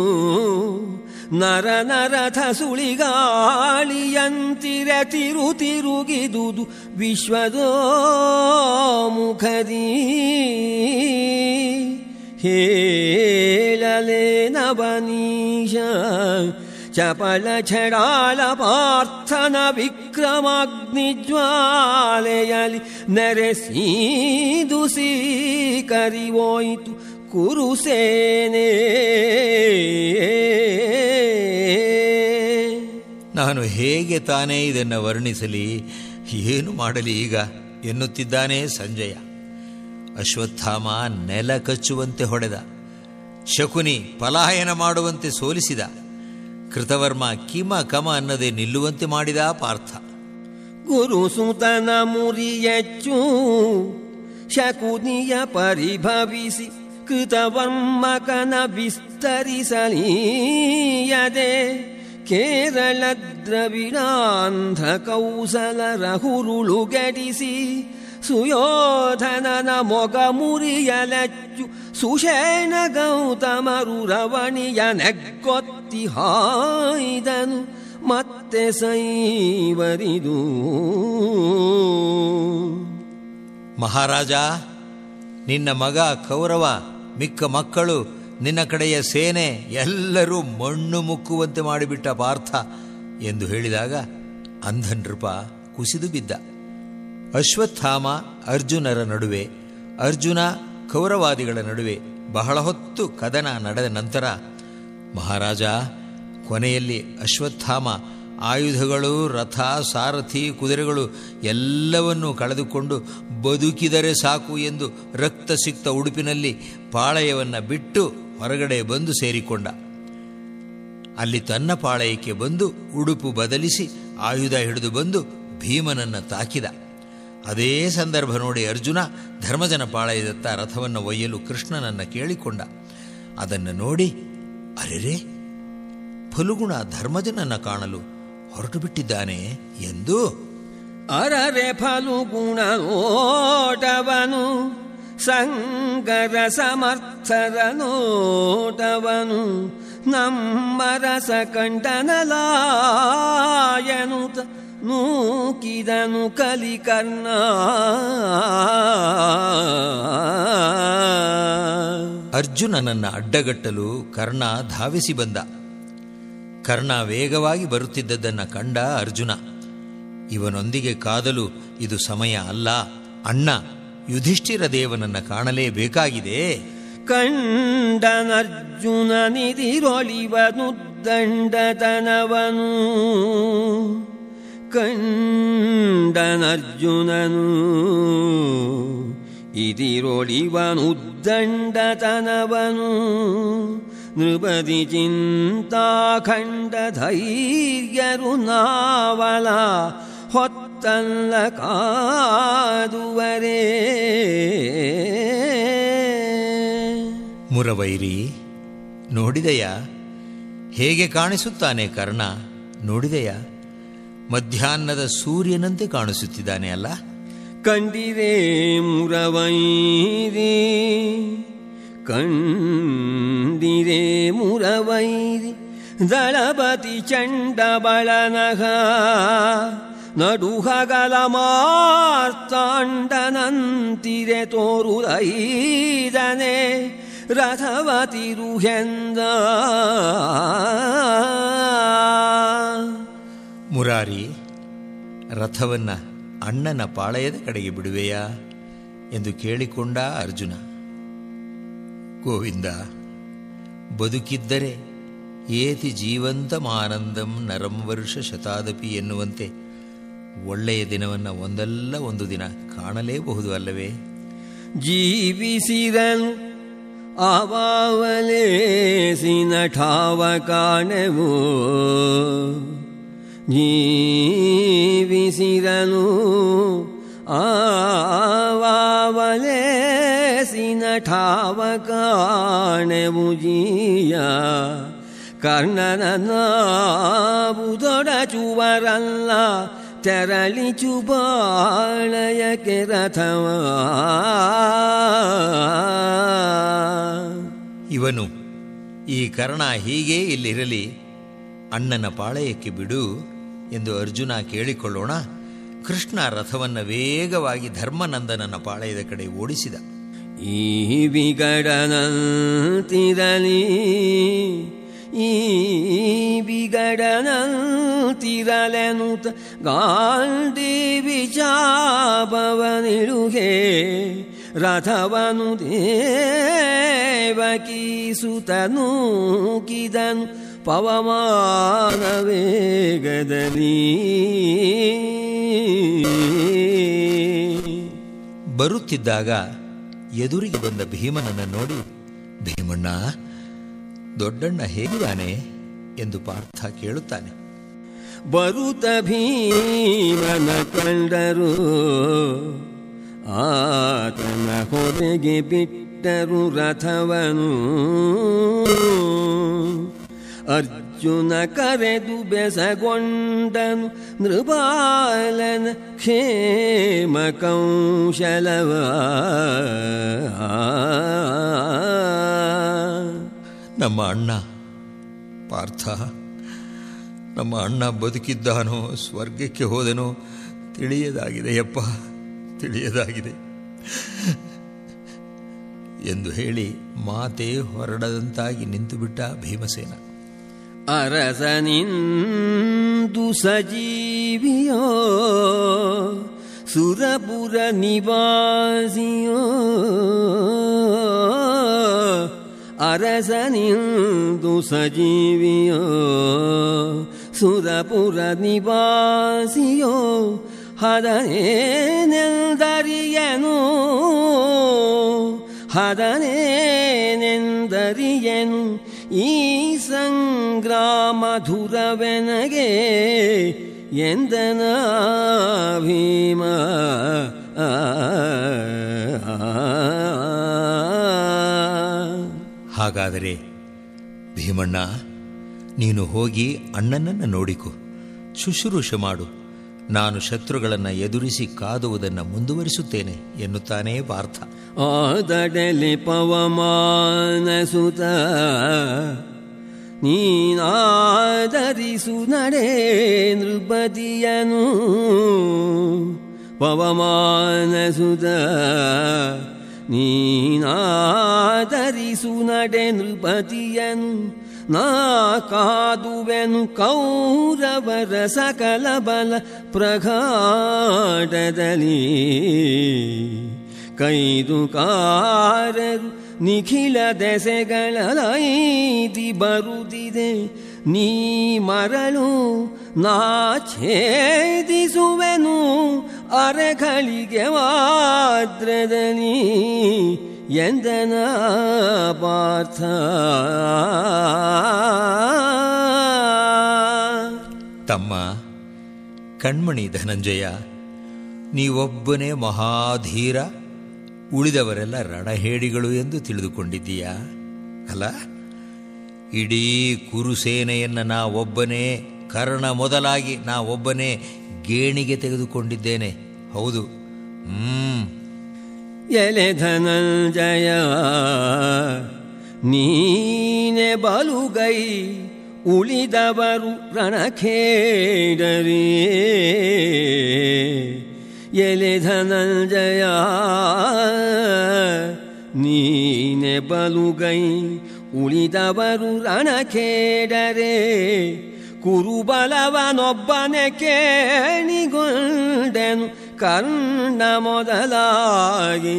ನರ ನರಥ ಸುಳಿಗಾಳಿಯಂತಿರ ತಿರು ತಿರುಗಿದುದು ವಿಶ್ವದೋ ಮುಖದಿ ಹೇಳಲೆ ನವನೀಶ ಚಪಲ ಛಡಾಳ ಪಾರ್ಥನ ವಿಕ್ರಮಾಗ್ನಿ ಜ್ವಾಲೆಯಲಿ ನೆರೆಸೀದು ಕರಿವೋಯಿತು ಕುರುಸೇನೆ ನಾನು ಹೇಗೆ ತಾನೇ ಇದನ್ನು ವರ್ಣಿಸಲಿ ಏನು ಮಾಡಲಿ ಈಗ ಎನ್ನುತ್ತಿದ್ದಾನೆ ಸಂಜಯ ಅಶ್ವತ್ಥಾಮ ನೆಲ ಕಚ್ಚುವಂತೆ ಹೊಡೆದ ಶಕುನಿ ಪಲಾಯನ ಮಾಡುವಂತೆ ಸೋಲಿಸಿದ ಕೃತವರ್ಮ ಕಿಮ ಕಮ ಅನ್ನದೆ ನಿಲ್ಲುವಂತೆ ಮಾಡಿದ ಪಾರ್ಥ ಗುರುಸುತನ ಮುರಿಯಚ್ಚು ಶಕುನಿಯ ಪರಿಭವಿಸಿ ಕೃತವರ್ಮಕನ ವಿಸ್ತರಿಸಲೀಯದೆ ಕೇರಳ ದ್ರವಿಡಾಂಧ್ರ ಕೌಸಲ ರಹುರುಳು ಗಡಿಸಿ ಸುಯೋಧನನ ಮೊಗ ಮುರಿಯಲಚ್ಚು ಸುಷೇಣ ಗೌತಮರು ರವಣಿಯ ನೆಗ್ಗೊತ್ತಿ ಹಾಯ್ದನು ಮತ್ತೆ ಸೈವರಿದು ಮಹಾರಾಜ ನಿನ್ನ ಮಗ ಕೌರವ ಮಿಕ್ಕ ಮಕ್ಕಳು ನಿನ್ನ ಕಡೆಯ ಸೇನೆ ಎಲ್ಲರೂ ಮಣ್ಣು ಮುಕ್ಕುವಂತೆ ಮಾಡಿಬಿಟ್ಟ ಪಾರ್ಥ ಎಂದು ಹೇಳಿದಾಗ ಅಂಧನೃಪ ಕುಸಿದು ಬಿದ್ದ ಅಶ್ವತ್ಥಾಮ ಅರ್ಜುನರ ನಡುವೆ ಅರ್ಜುನ ಕೌರವಾದಿಗಳ ನಡುವೆ ಬಹಳ ಹೊತ್ತು ಕದನ ನಡೆದ ನಂತರ ಮಹಾರಾಜ ಕೊನೆಯಲ್ಲಿ ಅಶ್ವತ್ಥಾಮ ಆಯುಧಗಳು ರಥ ಸಾರಥಿ ಕುದುರೆಗಳು ಎಲ್ಲವನ್ನೂ ಕಳೆದುಕೊಂಡು ಬದುಕಿದರೆ ಸಾಕು ಎಂದು ರಕ್ತ ಸಿಕ್ತ ಉಡುಪಿನಲ್ಲಿ ಪಾಳಯವನ್ನು ಬಿಟ್ಟು ಹೊರಗಡೆ ಬಂದು ಸೇರಿಕೊಂಡ ಅಲ್ಲಿ ತನ್ನ ಪಾಳಯಕ್ಕೆ ಬಂದು ಉಡುಪು ಬದಲಿಸಿ ಆಯುಧ ಹಿಡಿದು ಬಂದು ಭೀಮನನ್ನು ತಾಕಿದ ಅದೇ ಸಂದರ್ಭ ನೋಡಿ ಅರ್ಜುನ ಧರ್ಮಜನ ಪಾಳಯದತ್ತ ರಥವನ್ನು ಒಯ್ಯಲು ಕೃಷ್ಣನನ್ನು ಕೇಳಿಕೊಂಡ ಅದನ್ನು ನೋಡಿ ಅರೆರೇ ಫಲುಗುಣ ಧರ್ಮಜನನ್ನು ಕಾಣಲು ಹೊರಟು ಬಿಟ್ಟಿದ್ದಾನೆ ಎಂದು ಅರರೆ ಫಲುಗುಣ ನೋಟವನು ಸಂಗರ ಸಮರ್ಥರ ನೋಟವನು ನಮ್ಮ ರಸ ಕಂಡನಲಾಯನುತ ನೂಕಿದನು ಕಲಿಕರ್ಣ ಅರ್ಜುನನನ್ನು ಅಡ್ಡಗಟ್ಟಲು ಕರ್ಣ ಧಾವಿಸಿ ಬಂದ ಕರ್ಣ ವೇಗವಾಗಿ ಬರುತ್ತಿದ್ದದ್ದನ್ನು ಕಂಡ ಅರ್ಜುನ ಇವನೊಂದಿಗೆ ಕಾದಲು ಇದು ಸಮಯ ಅಲ್ಲ ಅಣ್ಣ ಯುಧಿಷ್ಠಿರ ದೇವನನ್ನು ಕಾಣಲೇಬೇಕಾಗಿದೆ ಕಂಡನರ್ಜುನ ನಿಧಿರೊಳಿವನು ದಂಡತನವನು ಕಂಡನರ್ಜುನನು ಇದಿರೊಳಿವನು ದಂಡತನವನು ನೃಪದಿ ಚಿಂತಾಖಂಡ ಧೈರ್ಯರು ನಾವಲ ಹೊತ್ತಲ್ಲ ಕಾದುವರೇ ಮುರವೈರಿ ನೋಡಿದೆಯ ಹೇಗೆ ಕಾಣಿಸುತ್ತಾನೆ ಕರ್ಣ ನೋಡಿದೆಯ ಮಧ್ಯಾಹ್ನದ ಸೂರ್ಯನಂತೆ ಕಾಣಿಸುತ್ತಿದ್ದಾನೆ ಅಲ್ಲ ಕಂಡಿರೇ ಮುರವೈರಿ ಕಂಡಿರೇ ಮುರವೈರಿ ದಳಪತಿ ಚಂಡಬಳನಗ ನಡುಹಗಲ ಮಾರ್ತಾಂಡನಂತಿರೆ ತೋರುದೈದನೆ ರಥವ ತಿರುಹೆಂದ ಮುರಾರಿ ರಥವನ್ನ ಅಣ್ಣನ ಪಾಳಯದ ಕಡೆಗೆ ಬಿಡುವೆಯಾ ಎಂದು ಕೇಳಿಕೊಂಡ ಅರ್ಜುನ ಗೋವಿಂದ ಬದುಕಿದ್ದರೆ ಏತಿ ಜೀವಂತಮಾನಂದಂ ನರಂ ವರ್ಷ ಶತಾದಪಿ ಎನ್ನುವಂತೆ ಒಳ್ಳೆಯ ದಿನವನ್ನು ಒಂದಲ್ಲ ಒಂದು ದಿನ ಕಾಣಲೇಬಹುದು ಅಲ್ಲವೇ ಜೀವಿಸಿರನು ಆವಾವಲೇಸಿನ ಠಾವ ಕಾಣೆವು ಜೀವಿಸಿರನು ಆವಾವಲೇಸಿನ ಠಾವ ಕಾಣೆವು ಜೀಯ ಕರ್ಣನ ಬುದೊಡ ಚುವರಲ್ಲ ತೆರಳಿ ಚುಬಾಳಯಕ್ಕೆ ರಥವ ಇವನು ಈ ಕರ್ಣ ಹೀಗೇ ಇಲ್ಲಿರಲಿ ಅಣ್ಣನ ಪಾಳಯಕ್ಕೆ ಬಿಡು ಎಂದು ಅರ್ಜುನ ಕೇಳಿಕೊಳ್ಳೋಣ ಕೃಷ್ಣ ರಥವನ್ನು ವೇಗವಾಗಿ ಧರ್ಮನಂದನನ ಪಾಳಯದ ಕಡೆ ಓಡಿಸಿದ ಈ ಬಿಗಡನಂತಿರಲಿ ಈ ಬಿಗಡನಂತಿರಲೆನುತ ಗಾಂಧಿ ವಿಚಾಪವನಿಳುಗೆ ರಥವನು ದೇವಕಿ ಸುತನು ಕಿದನು ಪವಮಾನ ವೇಗದಲ್ಲಿ ಬರುತ್ತಿದ್ದಾಗ ಎದುರಿಗೆ ಬಂದ ಭೀಮನನ್ನು ನೋಡಿ ಭೀಮಣ್ಣ ದೊಡ್ಡಣ್ಣ ಹೇಗಿದ್ದಾನೆ ಎಂದು ಪಾರ್ಥ ಕೇಳುತ್ತಾನೆ ಬರುತ ಭೀಮನ ಕಂಡರು ಆತನ ಹೊರಗೆ ಬಿಟ್ಟರು ರಥವನು ಅರ್ಜುನ ಕರೆದು ಬೆಸಗೊಂಡನು ನೃಪಾಲನ ಕ್ಷೇಮ ಕೌಶಲವ ನಮ್ಮ ಅಣ್ಣ ಪಾರ್ಥ ನಮ್ಮ ಅಣ್ಣ ಬದುಕಿದ್ದಾನೋ ಸ್ವರ್ಗಕ್ಕೆ ಹೋದನೋ ತಿಳಿಯದಾಗಿದೆಯಪ್ಪ ತಿಳಿಯದಾಗಿದೆ ಎಂದು ಹೇಳಿ ಮಾತೆ ಹೊರಡದಂತಾಗಿ ನಿಂತುಬಿಟ್ಟ ಭೀಮಸೇನ ಅರಸನಿಂದು ಸಜೀವಿಯೋ ಸುರಪುರ ನಿವಾಸಿಯೋ ಅರಸನಿಂದು ಸಜೀವಿಯೋ ಸುರಪುರ ನಿವಾಸಿಯೋ ಹದನೇನೆಂದರಿಯನು ಹದನೇನೆಂದರಿಯನು ಈ ಸಂಗ್ರಾಮ ಧುರವೆನಗೆ ಎಂದನ ಭೀಮ ಹಾಗಾದರೆ ಭೀಮಣ್ಣ ನೀನು ಹೋಗಿ ಅಣ್ಣನನ್ನು ನೋಡಿಕೊ ಶುಶ್ರೂಷ ಮಾಡು ನಾನು ಶತ್ರುಗಳನ್ನು ಎದುರಿಸಿ ಕಾದುವುದನ್ನು ಮುಂದುವರಿಸುತ್ತೇನೆ ಎನ್ನುತ್ತಾನೇ ಪಾರ್ಥ ಆದಡಲೆ ಪವಮಾನ ಸುತ ನೀನಾದರಿಸು ನಡೆ ನೃಪತಿಯನು ಪವಮಾನ ಸುತ ನೀನಾದರಿಸು ನಡೆ ನೃಪತಿಯನು ನಾ ಕಾದುವೆನು ಕೌರವರ ಸಕಲ ಬಲ ಪ್ರಘಾಟದಲ್ಲಿ ಕೈದುಕಾರರು ನಿಖಿಲ ದೆಸೆಗಳೈದಿ ಬರುತ್ತಿದೆ ನೀ ಮರಳು ನಾ ಛೇದಿಸುವೆನು ಅರೆಗಳಿಗೆ ವಾದ್ರದಲ್ಲಿ ಎಂದನ ಪಾರ್ಥ ತಮ್ಮ ಕಣ್ಮಣಿ ಧನಂಜಯ ನೀವೊಬ್ಬನೇ ಮಹಾಧೀರ ಉಳಿದವರೆಲ್ಲ ರಣಹೇಡಿಗಳು ಎಂದು ತಿಳಿದುಕೊಂಡಿದ್ದೀಯಾ ಅಲ್ಲ ಇಡೀ ಕುರುಸೇನೆಯನ್ನು ನಾ ಒಬ್ಬನೇ ಕರ್ಣ ಮೊದಲಾಗಿ ನಾ ಒಬ್ಬನೇ ಗೇಣಿಗೆ ತೆಗೆದುಕೊಂಡಿದ್ದೇನೆ ಹೌದು ಹ್ಮ್ ಎಲೆ ಧನಂಜಯ ನೀನೆ ಬಲುಗೈ ಉಳಿದವರು ರಣಖೇಡರೇ ಎಲೆ ಧನಂಜಯ ನೀನೆ ಬಲುಗೈ ಉಳಿದವರು ರಣಖೇಡರೆ ಕುರುಬಲವನೊಬ್ಬನೆ ಕೇಣಿಗೊಂಡೆನು ಕರ್ಣ ಮೊದಲಾಗಿ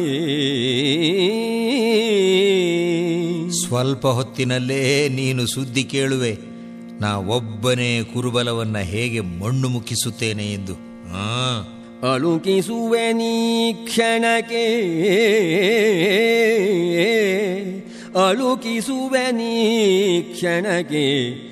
ಸ್ವಲ್ಪ ಹೊತ್ತಿನಲ್ಲೇ ನೀನು ಸುದ್ದಿ ಕೇಳುವೆ ನಾ ಒಬ್ಬನೇ ಕುರುಬಲವನ್ನ ಹೇಗೆ ಮಣ್ಣು ಮುಕ್ಕಿಸುತ್ತೇನೆ ಎಂದು ಹಾ ಅಳುಕಿಸುವೆ ನೀ ಕ್ಷಣಕ್ಕೆ ಅಳುಕಿಸುವೆ ನೀ ಕ್ಷಣಕ್ಕೆ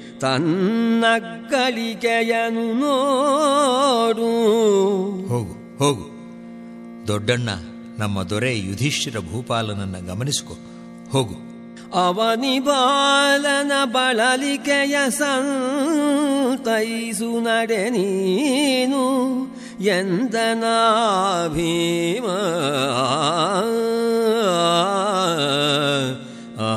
ತನ್ನಕ್ಕಳಿಕೆಯನು ನೋಡು ಹೋಗು ಹೋಗು ದೊಡ್ಡಣ್ಣ ನಮ್ಮ ದೊರೆ ಯುಧಿಷ್ಠಿರ ಭೂಪಾಲನನ್ನ ಗಮನಿಸಿಕೊ ಹೋಗು ಅವನಿ ಬಾಲನ ಬಳಲಿಕೆಯ ಸಂತೈಸು ನಡೆ ನೀನು ಎಂದನ ಭೀಮ ಆ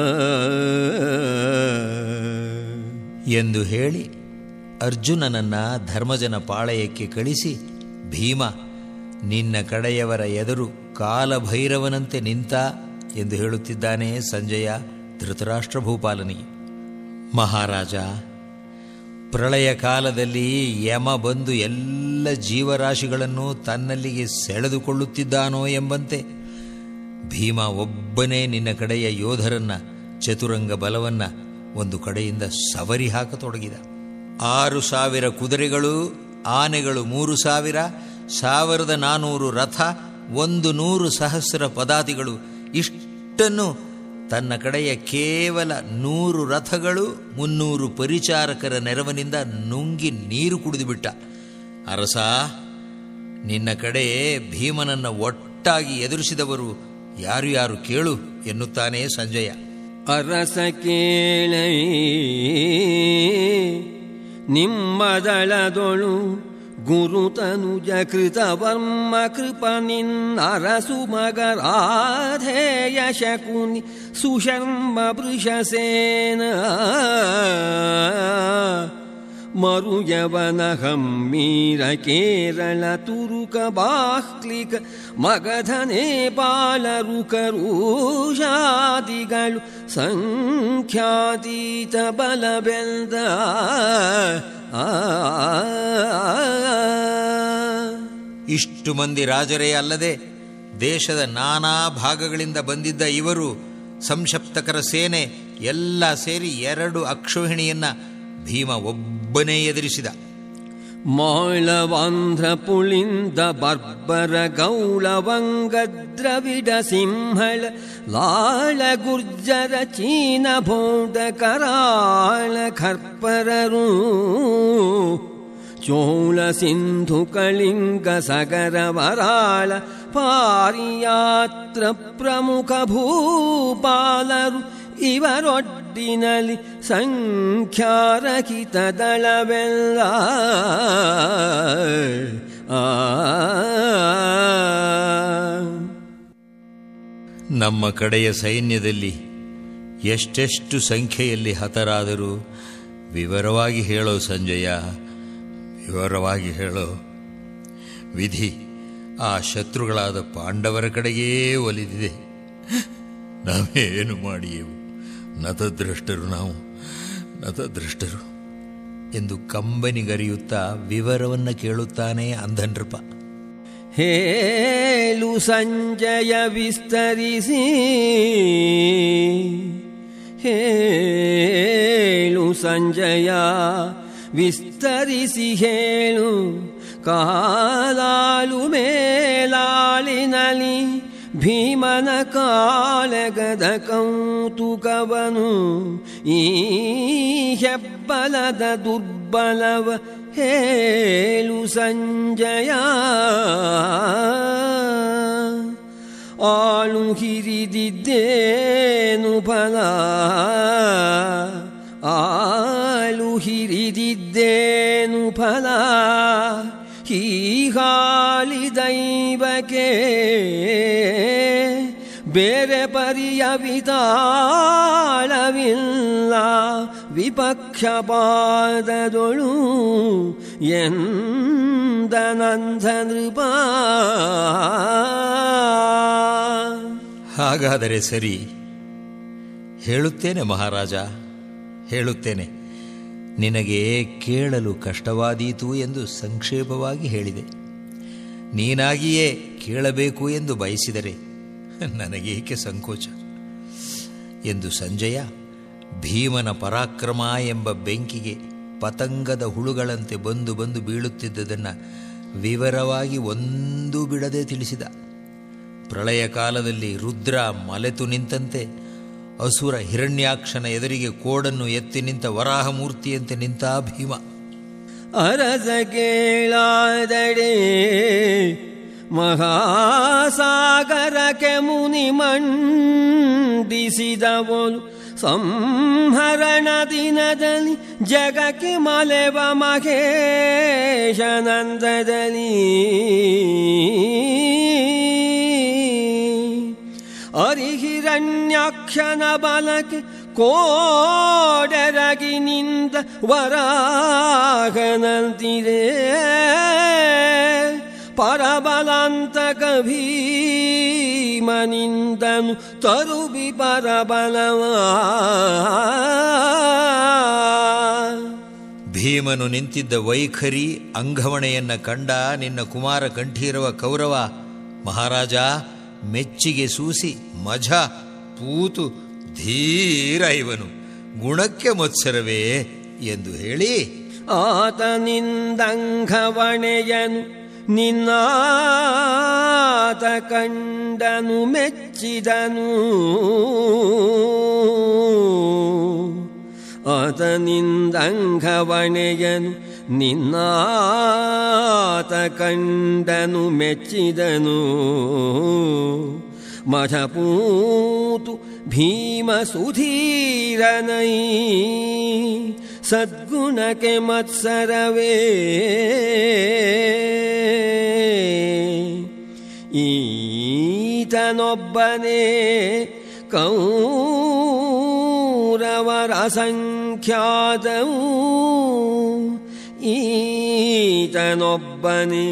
ಎಂದು ಹೇಳಿ ಅರ್ಜುನನನ್ನ ಧರ್ಮಜನ ಪಾಳಯಕ್ಕೆ ಕಳಿಸಿ ಭೀಮ ನಿನ್ನ ಕಡೆಯವರ ಎದುರು ಕಾಲಭೈರವನಂತೆ ನಿಂತ ಎಂದು ಹೇಳುತ್ತಿದ್ದಾನೆ ಸಂಜಯ ಧೃತರಾಷ್ಟ್ರ ಭೂಪಾಲನಿಗೆ ಮಹಾರಾಜ ಪ್ರಳಯ ಕಾಲದಲ್ಲಿ ಯಮ ಬಂದು ಎಲ್ಲ ಜೀವರಾಶಿಗಳನ್ನು ತನ್ನಲ್ಲಿಗೆ ಸೆಳೆದುಕೊಳ್ಳುತ್ತಿದ್ದಾನೋ ಎಂಬಂತೆ ಭೀಮ ಒಬ್ಬನೇ ನಿನ್ನ ಕಡೆಯ ಯೋಧರನ್ನ ಚತುರಂಗ ಬಲವನ್ನ ಒಂದು ಕಡೆಯಿಂದ ಸವರಿ ಹಾಕತೊಡಗಿದ ಆರು ಸಾವಿರ ಕುದುರೆಗಳು ಆನೆಗಳು ಮೂರು ಸಾವಿರ ಸಾವಿರದ ನಾನೂರು ರಥ ಒಂದು ನೂರು ಸಹಸ್ರ ಪದಾತಿಗಳು ಇಷ್ಟನ್ನು ತನ್ನ ಕಡೆಯ ಕೇವಲ ನೂರು ರಥಗಳು ಮುನ್ನೂರು ಪರಿಚಾರಕರ ನೆರವಿನಿಂದ ನುಂಗಿ ನೀರು ಕುಡಿದುಬಿಟ್ಟ ಅರಸ ನಿನ್ನ ಕಡೆ ಭೀಮನನ್ನ ಒಟ್ಟಾಗಿ ಎದುರಿಸಿದವರು ಯಾರು ಯಾರು ಕೇಳು ಎನ್ನುತ್ತಾನೆ ಸಂಜಯ ಅರಸ ಕೇಳೈ ನಿಮ್ಮದಳದೊಳು ಗುರುತನುಜ ಕೃತವರ್ಮ ಕೃಪ ನಿನ್ನರಸು ಮಗರಾಧೇಯ ಶಕುನಿ ಸುಶರ್ಮ ವೃಷಸೇನ ಮರುಯವನ ಹಮ್ಮೀರ ಕೇರಳ ತುರುಕ ಬಾಹ್ಲಿಕ ಮಗಧ ನೇಪಾಳ ರುಕರೂಷಾದಿಗಳು ಸಂಖ್ಯಾತೀತ ಬಲಬೆಲ್ದ ಆ ಇಷ್ಟು ಮಂದಿ ರಾಜರೇ ಅಲ್ಲದೆ ದೇಶದ ನಾನಾ ಭಾಗಗಳಿಂದ ಬಂದಿದ್ದ ಇವರು ಸಂಶಪ್ತಕರ ಸೇನೆ ಎಲ್ಲ ಸೇರಿ ಎರಡು ಅಕ್ಷೋಹಿಣಿಯನ್ನ ಭೀಮ ಒಬ್ಬನೇ ಎದುರಿಸಿದ ಮಾಳವಾಂಧ್ರ ಪುಳಿಂದ ಬರ್ಬರ ಗೌಳವಂಗ ದ್ರವಿಡ ಸಿಂಹಳ ಲಾಳ ಗುರ್ಜರ ಚೀನ ಭೋಡ ಕರಾಳ ಖರ್ಪರರು ಚೋಳ ಸಿಂಧು ಕಳಿಂಗ ಸಗರ ವರಾಳ ಪಾರಿಯಾತ್ರ ಪ್ರಮುಖ ಭೂಪಾಲರು ಇವರೊಡ್ಡಿನಲ್ಲಿ ಸಂಖ್ಯಾರಹಿತ ದಳವೆಲ್ಲ ಆ ನಮ್ಮ ಕಡೆಯ ಸೈನ್ಯದಲ್ಲಿ ಎಷ್ಟೆಷ್ಟು ಸಂಖ್ಯೆಯಲ್ಲಿ ಹತರಾದರೂ ವಿವರವಾಗಿ ಹೇಳೋ ಸಂಜಯ ವಿವರವಾಗಿ ಹೇಳೋ ವಿಧಿ ಆ ಶತ್ರುಗಳಾದ ಪಾಂಡವರ ಕಡೆಗೇ ಒಲಿದಿದೆ ನಾವೇನು ಮಾಡಿಯೆವು ನತದೃಷ್ಟರು ನಾವು ನತದೃಷ್ಟರು ಎಂದು ಕಂಬನಿಗರಿಯುತ್ತಾ ವಿವರವನ್ನ ಕೇಳುತ್ತಾನೆ ಅಂಧನೃಪ ಹೇಳು ಸಂಜಯ ವಿಸ್ತರಿಸಿ ಹೇಳು ಸಂಜಯ ವಿಸ್ತರಿಸಿ ಹೇಳು ಕಾಲಾಳು ಮೇಲಾಳಿನಲಿ ಭೀಮನ ಕಾಳಗದ ಕೌತುಕವನು ಈ ಹೆಬ್ಬಲದ ದುರ್ಬಲವ ಹೇಳು ಸಂಜಯ ಆಳು ಹಿರಿದಿದ್ದೇನು ಫಲ ಆಳು ಹಿರಿದಿದ್ದೇನು ಫಲ ಹೀಗಾಳಿ ದೈವಕ್ಕೆ ಬೇರೆ ಪರಿಯವಿತಾಳವಿಲ್ಲ ವಿಪಕ್ಷಪಾದದೊಳು ಎಂದ ನಂದ ನೃಪ ಹಾಗಾದರೆ ಸರಿ ಹೇಳುತ್ತೇನೆ ಮಹಾರಾಜ ಹೇಳುತ್ತೇನೆ ನಿನಗೆ ಕೇಳಲು ಕಷ್ಟವಾದೀತು ಎಂದು ಸಂಕ್ಷೇಪವಾಗಿ ಹೇಳಿದೆ ನೀನಾಗಿಯೇ ಕೇಳಬೇಕು ಎಂದು ಬಯಸಿದರೆ ನನಗೇಕೆ ಸಂಕೋಚ ಎಂದು ಸಂಜಯ ಭೀಮನ ಪರಾಕ್ರಮ ಎಂಬ ಬೆಂಕಿಗೆ ಪತಂಗದ ಹುಳುಗಳಂತೆ ಬಂದು ಬಂದು ಬೀಳುತ್ತಿದ್ದುದನ್ನು ವಿವರವಾಗಿ ಒಂದೂ ಬಿಡದೆ ತಿಳಿಸಿದ ಪ್ರಳಯ ಕಾಲದಲ್ಲಿ ರುದ್ರ ಮಲೆತು ನಿಂತಂತೆ ಅಸುರ ಹಿರಣ್ಯಾಕ್ಷನ ಎದುರಿಗೆ ಕೋಡನ್ನು ಎತ್ತಿ ನಿಂತ ವರಾಹಮೂರ್ತಿಯಂತೆ ನಿಂತ ಭೀಮ ಅರಸ ಕೇಳಾದಡೆ ಮಹಾಸಾಗರಕ್ಕೆ ಮುನಿ ಮಂಡಿಸಿದವನು ಸಂಹರಣ ದಿನದಲ್ಲಿ ಜಗಕ್ಕೆ ಮಲೆವ ಮಹೇಶನಂದದಲ್ಲಿ ಅರಿಹಿರಣ್ಯಾಕ್ಷನ ಬಲಕ್ಕೆ ಕೋಡೆರಗಿನಿಂದ ವರಾಗನಂತಿದೆ ಪರಬಲಾಂತಕ ಭೀಮನಿಂದನು ತರುಬಿ ಪರಬಲವ ಭೀಮನು ನಿಂತಿದ್ದ ವೈಖರಿ ಅಂಗವಣೆಯನ್ನ ಕಂಡ ನಿನ್ನ ಕುಮಾರ ಕಂಠೀರವ ಕೌರವ ಮಹಾರಾಜ ಮೆಚ್ಚಿಗೆ ಸೂಸಿ ಮಜ ಪೂತು ಧೀರ ಇವನು ಗುಣಕ್ಕೆ ಮತ್ಸರವೇ ಎಂದು ಹೇಳಿ ಆತನಿಂದಂಘವಣೆಯನು ನಿನ್ನಾತ ಕಂಡನು ಮೆಚ್ಚಿದನು ಆತನಿಂದಂಘವಣೆಯನು ನಿನ್ನಾತ ಕಂಡನು ಮೆಚ್ಚಿದನು ಮಠಪೂತು ಭೀಮ ಸುಧೀರನೈ ಸದ್ಗುಣಕ್ಕೆ ಮತ್ಸರವೇ ಈತನೊಬ್ಬನೇ ಕೌರವರ ಸಂಖ್ಯಾತವು ಈತನೊಬ್ಬನೇ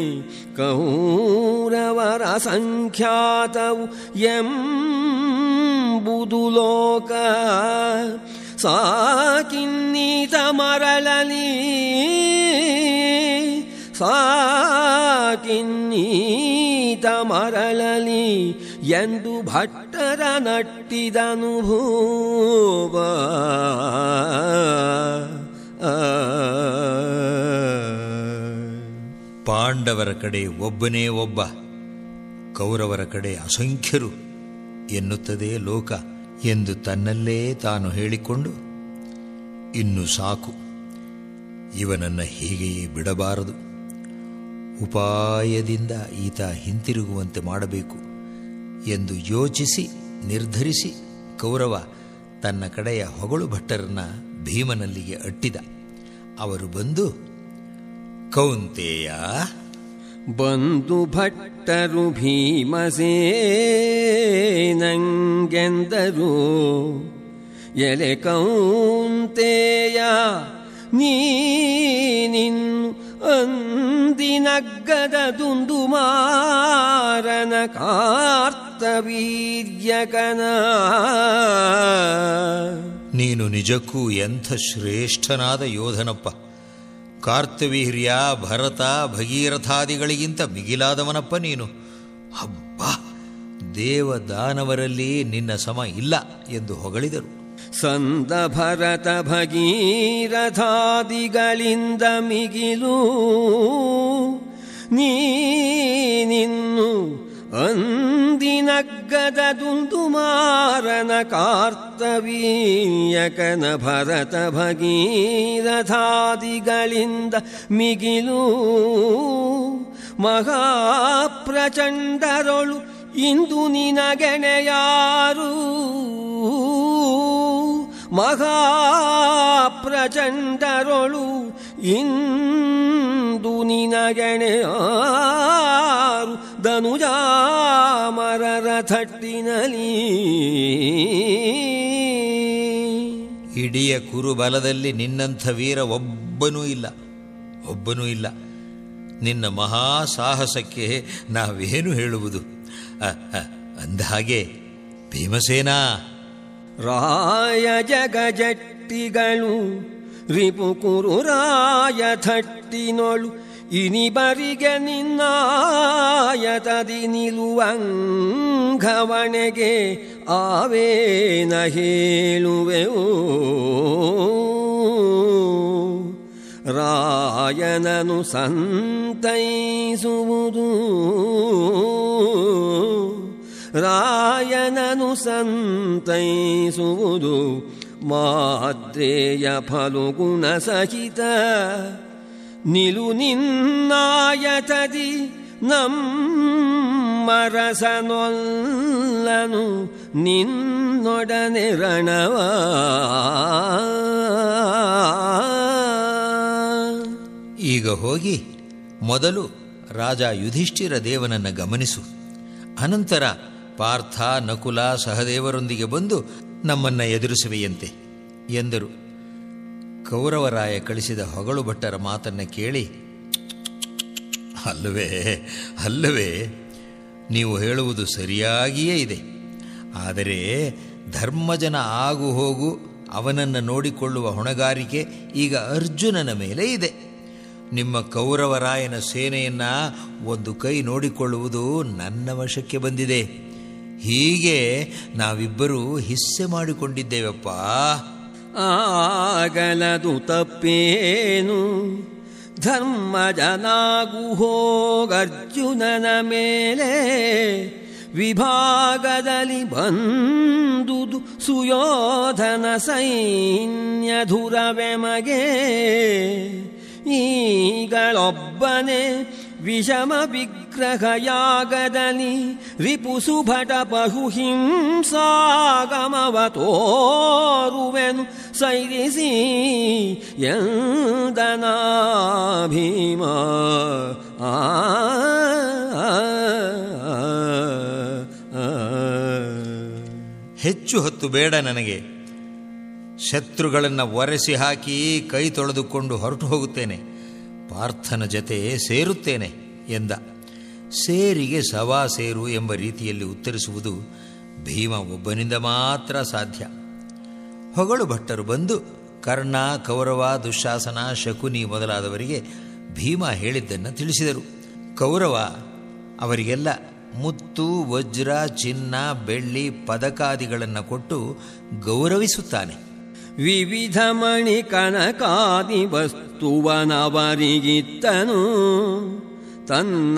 ಕೌರವರ ಸಂಖ್ಯಾತವು ಎಂಬುದು ಲೋಕ ಸಾಕಿನ್ನೀತ ಮರಳಲಿ ಸಾಕಿನ್ನೀತ ಮರಳಲಿ ಎಂದು ಭಟ್ಟರ ನಟ್ಟಿದನು ಭೂವ ಪಾಂಡವರ ಕಡೆ ಒಬ್ಬನೇ ಒಬ್ಬ ಕೌರವರ ಕಡೆ ಅಸಂಖ್ಯರು ಎನ್ನುತ್ತದೆ ಲೋಕ ಎಂದು ತನ್ನಲ್ಲೇ ತಾನು ಹೇಳಿಕೊಂಡು ಇನ್ನು ಸಾಕು ಇವನನ್ನು ಹೀಗೆಯೇ ಬಿಡಬಾರದು ಉಪಾಯದಿಂದ ಈತ ಹಿಂತಿರುಗುವಂತೆ ಮಾಡಬೇಕು ಎಂದು ಯೋಚಿಸಿ ನಿರ್ಧರಿಸಿ ಕೌರವ ತನ್ನ ಕಡೆಯ ಹೊಗಳು ಭಟ್ಟರನ್ನ ಭೀಮನಲ್ಲಿಗೆ ಅಟ್ಟಿದ ಅವರು ಬಂದು ಕೌಂತೆಯ ಬಂದು ಭಟ್ಟರು ಭೀಮಸೇನಂಗೆಂದರು ಎಲೆ ಕೌಂತೆಯ ನೀನಿನ್ನು ಅಂದಿನಗ್ಗದ ದುಂದು ಮಾರನ ಕಾರ್ತವೀರ್ಯಕನ ನೀನು ನಿಜಕ್ಕೂ ಎಂಥ ಶ್ರೇಷ್ಠನಾದ ಯೋಧನಪ್ಪ ಕಾರ್ತವೀರ್ಯ ಭರತ ಭಗೀರಥಾದಿಗಳಿಗಿಂತ ಮಿಗಿಲಾದವನಪ್ಪ ನೀನು ಹಬ್ಬ ದೇವದಾನವರಲ್ಲಿ ನಿನ್ನ ಸಮ ಇಲ್ಲ ಎಂದು ಹೊಗಳಿದರು ಸಂದ ಭರತ ಭಗೀರಥಾದಿಗಳಿಂದ ಮಿಗಿಲು ನೀನಿನ್ನು ಅಂದಿನಗ್ಗದ ದುಂದು ಮಾರನ ಕಾರ್ತವೀರ್ಯಕನ ಕಾರ್ತವೀಯಕನ ಭರತ ಭಗೀರಥಾದಿಗಳಿಂದ ಮಿಗಿಲು ಮಹಾಪ್ರಚಂಡರೊಳು ಇಂದು ನಿನಗೆಣೆಯಾರು ಮಹಾಪ್ರಚಂಡರೊಳು ಇಂದು ನಿನಗೆಣೆಯಾರು ಧನುಜಾಮರರ ಥಟ್ಟಿನಲಿ ಇಡೀ ಕುರುಬಲದಲ್ಲಿ ನಿನ್ನಂಥ ವೀರ ಒಬ್ಬನೂ ಇಲ್ಲ ಒಬ್ಬನೂ ಇಲ್ಲ ನಿನ್ನ ಮಹಾ ಸಾಹಸಕ್ಕೆ ನಾವೇನು ಹೇಳುವುದು ಅ, ಅ, ಅಂದಹಾಗೆ ಭೀಮಸೇನಾ ರಾಯ ಜಗಜಟ್ಟಿಗಳು ರಿಪು ಕುರು ರಾಯ ಥಟ್ಟಿನೊಳು ಇನಿಬರಿಗೆ ನಿನ್ನಾಯತದಿ ನಿಲುವಂಘವಣೆಗೆ ಆವೇನ ಹೇಳುವೆವು ರಾಯನನು ಸಂತೈಸುವುದು ರಾಯನನು ಸಂತೈಸುವುದು ಮಾದ್ರೇಯ ಫಲುಗುಣ ಸಹಿತ ನಿಲು ನಿನ್ನಾಯತದಿ ನಮ್ಮರಸನೊಲ್ಲನು ನಿನ್ನೊಡನೆ ರಣವ ಈಗ ಹೋಗಿ ಮೊದಲು ರಾಜ ಯುಧಿಷ್ಠಿರ ದೇವನನ್ನು ಗಮನಿಸು ಅನಂತರ ಪಾರ್ಥ ನಕುಲ ಸಹದೇವರೊಂದಿಗೆ ಬಂದು ನಮ್ಮನ್ನ ಎದುರಿಸುವೆಯಂತೆ ಎಂದರು ಕೌರವರಾಯ ಕಳಿಸಿದ ಹೊಗಳು ಭಟ್ಟರ ಮಾತನ್ನ ಕೇಳಿ ಅಲ್ಲವೇ ಅಲ್ಲವೇ ನೀವು ಹೇಳುವುದು ಸರಿಯಾಗಿಯೇ ಇದೆ ಆದರೆ ಧರ್ಮಜನ ಆಗು ಹೋಗು ಅವನನ್ನು ನೋಡಿಕೊಳ್ಳುವ ಹೊಣೆಗಾರಿಕೆ ಈಗ ಅರ್ಜುನನ ಮೇಲೆ ಇದೆ ನಿಮ್ಮ ಕೌರವರಾಯನ ಸೇನೆಯನ್ನ ಒಂದು ಕೈ ನೋಡಿಕೊಳ್ಳುವುದು ನನ್ನ ವಶಕ್ಕೆ ಬಂದಿದೆ ಹೀಗೆ ನಾವಿಬ್ಬರೂ ಹಿಸ್ಸೆ ಮಾಡಿಕೊಂಡಿದ್ದೇವಪ್ಪ ಆಗಲದು ತಪ್ಪೇನು ಧರ್ಮ ಜನಾಗು ಹೋಗರ್ಜುನನ ಮೇಲೆ ವಿಭಾಗದಲ್ಲಿ ಬಂದುದು ಸುಯೋಧನ ಸೈನ್ಯಧುರವೆಮಗೆ ಈಗಳೊಬ್ಬನೇ ವಿಷಮ ವಿಗ್ರಹಯಾಗದಲ್ಲಿ ರಿಪು ಸುಭಟ ಬಹುಹಿಂಸಾಗಮವ ತೋರುವೆನು ಸೈರಿಸಿ ಎಂದನಾ ಭೀಮ ಆ ಹೆಚ್ಚು ಹೊತ್ತು ಬೇಡ ನನಗೆ ಶತ್ರುಗಳನ್ನು ಒರೆಸಿ ಹಾಕಿ ಕೈ ತೊಳೆದುಕೊಂಡು ಹೊರಟು ಹೋಗುತ್ತೇನೆ ಪಾರ್ಥನ ಜತೆ ಸೇರುತ್ತೇನೆ ಎಂದ ಸೇರಿಗೆ ಸವಾ ಸೇರು ಎಂಬ ರೀತಿಯಲ್ಲಿ ಉತ್ತರಿಸುವುದು ಭೀಮ ಒಬ್ಬನಿಂದ ಮಾತ್ರ ಸಾಧ್ಯ ಹೊಗಳು ಭಟ್ಟರು ಬಂದು ಕರ್ಣ ಕೌರವ ದುಶ್ಯಾಸನ ಶಕುನಿ ಮೊದಲಾದವರಿಗೆ ಭೀಮ ಹೇಳಿದ್ದನ್ನು ತಿಳಿಸಿದರು ಕೌರವ ಅವರಿಗೆಲ್ಲ ಮುತ್ತು ವಜ್ರ ಚಿನ್ನ ಬೆಳ್ಳಿ ಪದಕಾದಿಗಳನ್ನು ಕೊಟ್ಟು ಗೌರವಿಸುತ್ತಾನೆ ವಿವಿಧ ಮಣಿ ಕನಕಾದಿ ವಸ್ತುವನವರಿಗಿತ್ತನು ತನ್ನ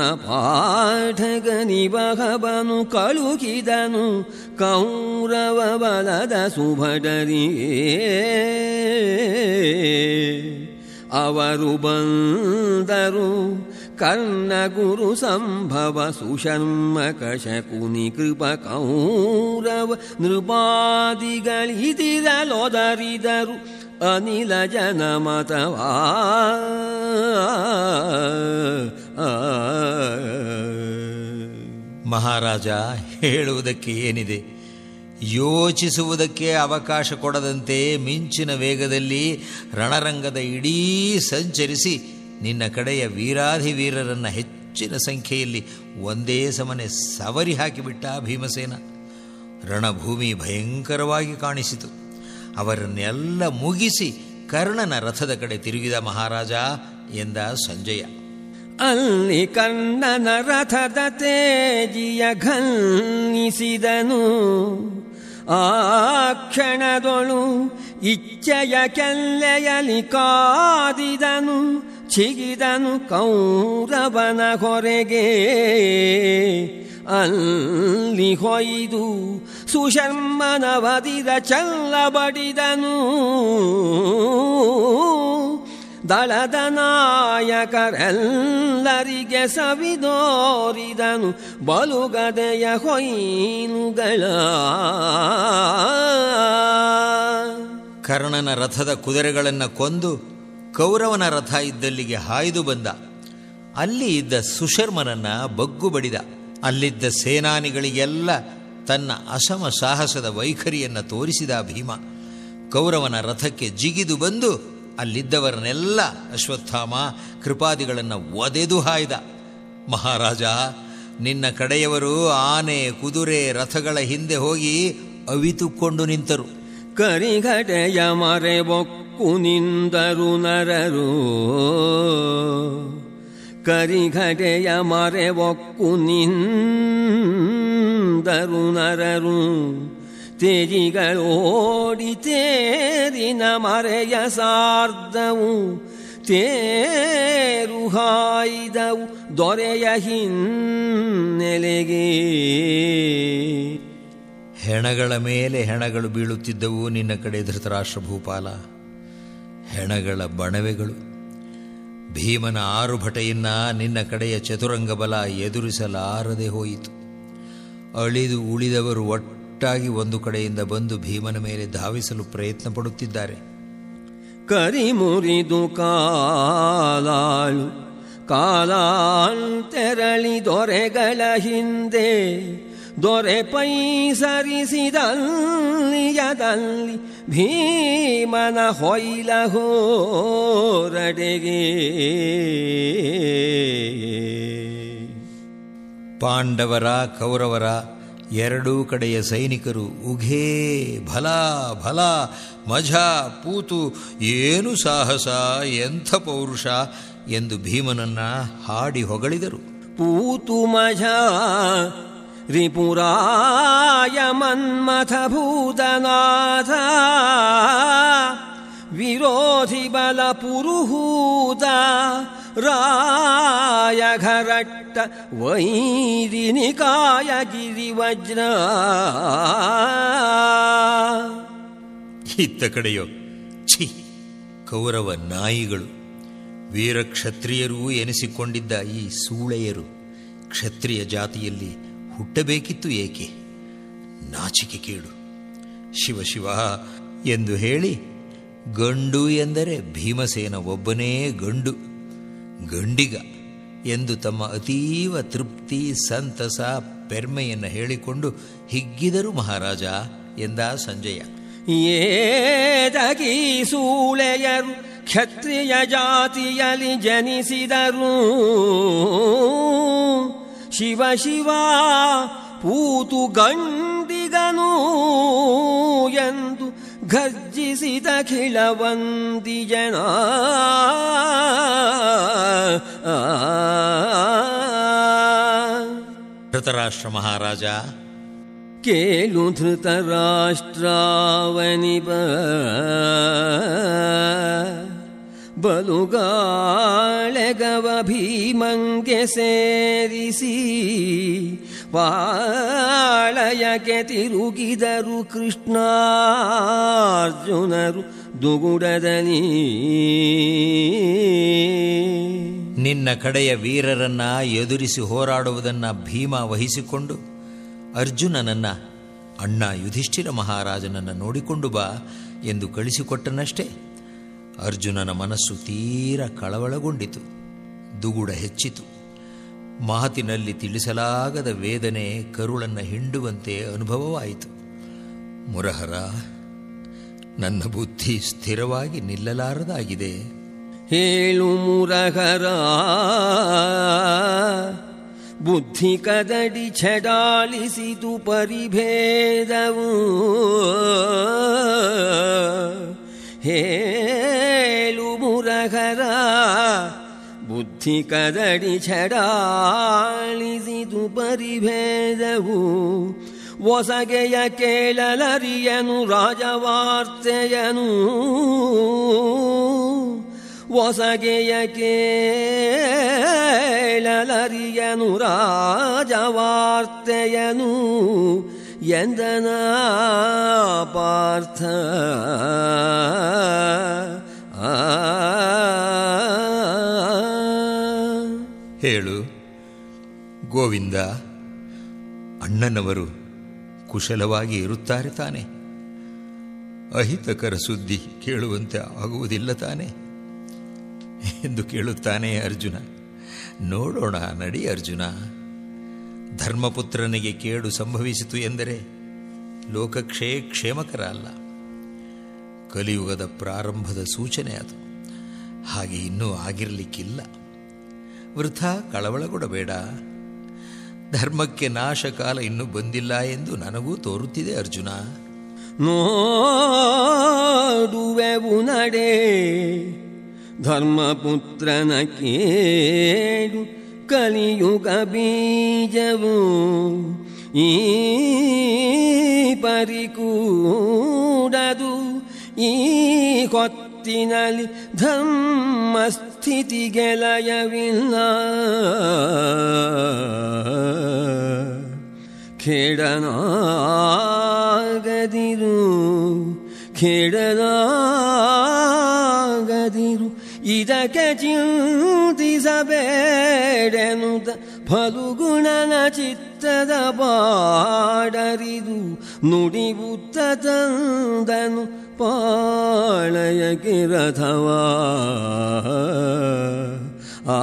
ಪಾಠಗನಿವಹಬನು ಕಳುಹಿದನು ಕೌರವ ಬಲದ ಸುಭಟರಿಗೆ ಅವರು ಬಂದರು ಕರ್ಣ ಗುರು ಸಂಭವ ಸುಶರ್ಮಕ ಶಕುನಿ ಕೃಪ ಕೌರವ ನೃಪಾದಿಗಳಿದಿರಲೊದರಿದರು ಅನಿಲ ಜನಮತವಾ ಮಹಾರಾಜ ಹೇಳುವುದಕ್ಕೆ ಏನಿದೆ ಯೋಚಿಸುವುದಕ್ಕೆ ಅವಕಾಶ ಕೊಡದಂತೆ ಮಿಂಚಿನ ವೇಗದಲ್ಲಿ ರಣರಂಗದ ಇಡೀ ಸಂಚರಿಸಿ ನಿನ್ನ ಕಡೆಯ ವೀರಾಧಿವೀರರನ್ನ ಹೆಚ್ಚಿನ ಸಂಖ್ಯೆಯಲ್ಲಿ ಒಂದೇ ಸಮನೆ ಸವರಿ ಹಾಕಿಬಿಟ್ಟ ಭೀಮಸೇನ ರಣಭೂಮಿ ಭಯಂಕರವಾಗಿ ಕಾಣಿಸಿತು ಅವರನ್ನೆಲ್ಲ ಮುಗಿಸಿ ಕರ್ಣನ ರಥದ ಕಡೆ ತಿರುಗಿದ ಮಹಾರಾಜ ಎಂದ ಸಂಜಯ ಅಲ್ಲಿ ಕರ್ಣನ ರಥದ ತೇಜಿಯ ಘನ್ನಿಸಿದನು ಆ ಕ್ಷಣದೊಳು ಇಚ್ಛೆಯ ಕೆಲ್ಲೆಯಲಿ ಕಾದಿದನು ಚಿಗಿದನು ಕೌರವನ ಹೊರೆಗೆ ಅಲ್ಲಿ ಹೊಯ್ದು ಸುಶರ್ಮನವದಿದ ಚಲ್ಲ ಬಡಿದನು ದಳದ ನಾಯಕರೆಲ್ಲರಿಗೆ ಸವಿದೋರಿದನು ಬಲುಗದೆಯ ಹೊಯ್ನುಗಳ ಕರ್ಣನ ರಥದ ಕುದುರೆಗಳನ್ನು ಕೊಂದು ಕೌರವನ ರಥ ಇದ್ದಲ್ಲಿಗೆ ಹಾಯ್ದು ಬಂದ ಅಲ್ಲಿ ಇದ್ದ ಸುಶರ್ಮನನ್ನ ಬಗ್ಗು ಬಡಿದ ಅಲ್ಲಿದ್ದ ಸೇನಾನಿಗಳಿಗೆಲ್ಲ ತನ್ನ ಅಸಮ ಸಾಹಸದ ವೈಖರಿಯನ್ನು ತೋರಿಸಿದ ಭೀಮ ಕೌರವನ ರಥಕ್ಕೆ ಜಿಗಿದು ಬಂದು ಅಲ್ಲಿದ್ದವರನ್ನೆಲ್ಲ ಅಶ್ವತ್ಥಾಮ ಕೃಪಾದಿಗಳನ್ನು ಒದೆದು ಹಾಯ್ದ ಮಹಾರಾಜ ನಿನ್ನ ಕಡೆಯವರು ಆನೆ ಕುದುರೆ ರಥಗಳ ಹಿಂದೆ ಹೋಗಿ ಅವಿತುಕೊಂಡು ನಿಂತರು ಕರಿಘಟೆಯ ಮರೆ ಬೊಕ್ಕು ನಿಂದರು ನರರು ಕರಿಘಟೆಯ ಮರೆ ಬೊಕ್ಕು ನಿಂದರು ನರರು ತೇಜಿಗಳೋಡಿ ತೇರಿನ ಮರೆಯ ಸಾರ್ಧವು ತೇರು ಹಾಯ್ದವು ದೊರೆಯ ಹಿನ್ನೆಲೆಗೆ ಹೆಣಗಳ ಮೇಲೆ ಹೆಣಗಳು ಬೀಳುತ್ತಿದ್ದವು ನಿನ್ನ ಕಡೆ ಧೃತರಾಷ್ಟ್ರ ಭೂಪಾಲ ಹೆಣಗಳ ಬಣವೆಗಳು ಭೀಮನ ಆರುಭಟೆಯನ್ನ ನಿನ್ನ ಕಡೆಯ ಚತುರಂಗ ಬಲ ಎದುರಿಸಲಾರದೆ ಹೋಯಿತು ಅಳಿದು ಉಳಿದವರು ಒಟ್ಟಾಗಿ ಒಂದು ಕಡೆಯಿಂದ ಬಂದು ಭೀಮನ ಮೇಲೆ ಧಾವಿಸಲು ಪ್ರಯತ್ನ ಪಡುತ್ತಿದ್ದಾರೆ ಕರಿ ಮುರಿದು ಕಾಲಾಳು ಕಾಲಾಂತೆರಳಿ ದೊರೆಗಳ ಹಿಂದೆ ದೊರೆ ಪೈಸರಿಸಿದಲ್ಲಿಯದಲ್ಲಿ ಭೀಮನ ಹೊಯ್ಲ ಹೋರಡೆಗೆ ಪಾಂಡವರ ಕೌರವರ ಎರಡೂ ಕಡೆಯ ಸೈನಿಕರು ಉಘೇ ಭಲ ಭಲ ಮಜ ಪೂತು ಏನು ಸಾಹಸ ಎಂಥ ಪೌರುಷ ಎಂದು ಭೀಮನನ್ನ ಹಾಡಿ ಹೊಗಳಿದರು पूतु मझा रिपुराय मन्मथ भूतनाथ विरोधि बल पुरुहूत राय घरट्ट वैरिनिकाय गिरिवज्र ಇತ್ತ ಕಡೆಯೋ ಛಿ ಕೌರವ ನಾಯಿಗಳು ವೀರಕ್ಷತ್ರಿಯರೂ ಎನಿಸಿಕೊಂಡಿದ್ದ ಈ ಸೂಳೆಯರು ಕ್ಷತ್ರಿಯ ಜಾತಿಯಲ್ಲಿ ಹುಟ್ಟಬೇಕಿತ್ತು ಏಕೆ ನಾಚಿಕೆ ಕೇಳು ಶಿವ ಶಿವ ಎಂದು ಹೇಳಿ ಗಂಡು ಎಂದರೆ ಭೀಮಸೇನ ಒಬ್ಬನೇ ಗಂಡು ಗಂಡಿಗ ಎಂದು ತಮ್ಮ ಅತೀವ ತೃಪ್ತಿ ಸಂತಸ ಪೆರ್ಮೆಯನ್ನು ಹೇಳಿಕೊಂಡು ಹಿಗ್ಗಿದರು ಮಹಾರಾಜ ಎಂದ ಸಂಜಯ ಏದಗಿ ಸೂಳೆಯರು ಕ್ಷತ್ರಿಯ ಜಾತಿಯಲ್ಲಿ ಜನಿಸಿದರು ಶಿವ ಶಿವ ಪೂತು ಗಂಡಿಗನು ಎಂದು ಗರ್ಜಿಸಿದ ಖಿಳವಂದಿ ಜನ ಧೃತರಾಷ್ಟ್ರ ಮಹಾರಾಜ ಕೇಳು ಧೃತರಾಷ್ಟ್ರಾವನಿಬ ಬಲುಗಾಳೆಗವ ಭೀಮಂಗೆ ಸೇರಿಸಿ ಪಾಳಯಕ್ಕೆ ತಿರುಗಿದರು ಕೃಷ್ಣಾರ್ಜುನರು ದುಗುಡದನಿ ನಿನ್ನ ಕಡೆಯ ವೀರರನ್ನ ಎದುರಿಸಿ ಹೋರಾಡುವುದನ್ನ ಭೀಮ ವಹಿಸಿಕೊಂಡು ಅರ್ಜುನನನ್ನ ಅಣ್ಣ ಯುಧಿಷ್ಠಿರ ಮಹಾರಾಜನನ್ನ ನೋಡಿಕೊಂಡು ಬಾ ಎಂದು ಕಳಿಸಿಕೊಟ್ಟನಷ್ಟೇ ಅರ್ಜುನನ ಮನಸ್ಸು ತೀರ ಕಳವಳಗೊಂಡಿತು ದುಗುಡ ಹೆಚ್ಚಿತು ಮಾತಿನಲ್ಲಿ ತಿಳಿಸಲಾಗದ ವೇದನೆ ಕರುಳನ್ನ ಹಿಂಡುವಂತೆ ಅನುಭವವಾಯಿತು ಮುರಹರ ನನ್ನ ಬುದ್ಧಿ ಸ್ಥಿರವಾಗಿ ನಿಲ್ಲಲಾರದಾಗಿದೆ ಹೇಳು ಮುರಹರ ಬುದ್ಧಿ ಕದಡಿ ಛಡಾಳಿಸಿತು ಪರಿಭೇದವು ಹೇಳು ಮುರಹರ ಬುದ್ಧಿ ಕದಡಿ ಛಡಾಳಿಸಿತು ಪರಿಭೇದವು ಒಸಗೆಯ ಕೇಳಲರಿಯನು ರಾಜವಾರ್ತೆಯನು ಒಸಗೆಯ ಕೇಳಲರಿಯನು ರಾಜವಾರ್ತೆಯನು ಎಂದನ ಪಾರ್ಥ ಆ ಹೇಳು ಗೋವಿಂದ ಅಣ್ಣನವರು ಕುಶಲವಾಗಿ ಇರುತ್ತಾರೆ ತಾನೆ ಅಹಿತಕರ ಸುದ್ದಿ ಕೇಳುವಂತೆ ಆಗುವುದಿಲ್ಲ ತಾನೆ ಎಂದು ಕೇಳುತ್ತಾನೆ ಅರ್ಜುನ ನೋಡೋಣ ನಡಿ ಅರ್ಜುನ ಧರ್ಮಪುತ್ರನಿಗೆ ಕೇಡು ಸಂಭವಿಸಿತು ಎಂದರೆ ಲೋಕಕ್ಷೇ ಕ್ಷೇಮಕರ ಅಲ್ಲ ಕಲಿಯುಗದ ಪ್ರಾರಂಭದ ಸೂಚನೆ ಅದು ಹಾಗೆ ಇನ್ನೂ ಆಗಿರಲಿಕ್ಕಿಲ್ಲ ವೃಥ ಕಳವಳಗೊಡಬೇಡ ಧರ್ಮಕ್ಕೆ ನಾಶಕಾಲ ಇನ್ನೂ ಬಂದಿಲ್ಲ ಎಂದು ನನಗೂ ತೋರುತ್ತಿದೆ ಅರ್ಜುನ ನೋಡುವೆವು ನಡೆ ಧರ್ಮಪುತ್ರನ ಕೇಳು ಕಲಿಯುಗ ಬೀಜವು ಈ ಪರಿಕೂಡದು ಈ ಹೊತ್ತಿನಲ್ಲಿ ಧರ್ಮ ಸ್ಥಿತಿಗೆ ಲಯವಿಲ್ಲ ಖೇಡನಾಗದಿರು ಖೇಡನಾಗದಿರು ಇದಕ್ಕೆ ಚಿಂತಿಸಬೇಡೆನುತ ಫಲುಗುಣನ ಚಿತ್ತದ ಬಾಡರಿದು ನುಡಿಬುತ್ತ ತಂದನು ಪಾಳಯಕ್ಕೆ ರಥವಾ ಆ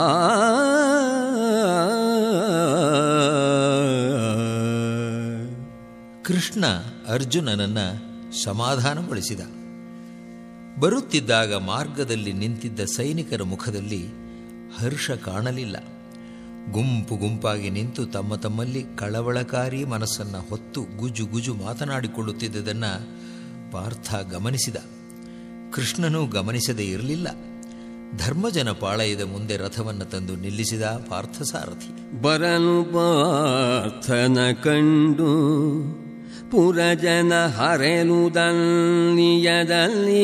ಕೃಷ್ಣ ಅರ್ಜುನನನ್ನ ಸಮಾಧಾನಗೊಳಿಸಿದ ಬರುತ್ತಿದ್ದಾಗ ಮಾರ್ಗದಲ್ಲಿ ನಿಂತಿದ್ದ ಸೈನಿಕರ ಮುಖದಲ್ಲಿ ಹರ್ಷ ಕಾಣಲಿಲ್ಲ ಗುಂಪು ಗುಂಪಾಗಿ ನಿಂತು ತಮ್ಮ ತಮ್ಮಲ್ಲಿ ಕಳವಳಕಾರಿ ಮನಸ್ಸನ್ನು ಹೊತ್ತು ಗುಜು ಗುಜು ಮಾತನಾಡಿಕೊಳ್ಳುತ್ತಿದ್ದುದನ್ನು ಪಾರ್ಥ ಗಮನಿಸಿದ ಕೃಷ್ಣನೂ ಗಮನಿಸದೇ ಇರಲಿಲ್ಲ ಧರ್ಮಜನ ಪಾಳಯದ ಮುಂದೆ ರಥವನ್ನು ತಂದು ನಿಲ್ಲಿಸಿದ ಪಾರ್ಥಸಾರಥಿ ಬರನು ಪಾರ್ಥನ ಕಂಡು ಪುರಜನ ಹರೆಲುದಲ್ಲಿಯದಲ್ಲಿ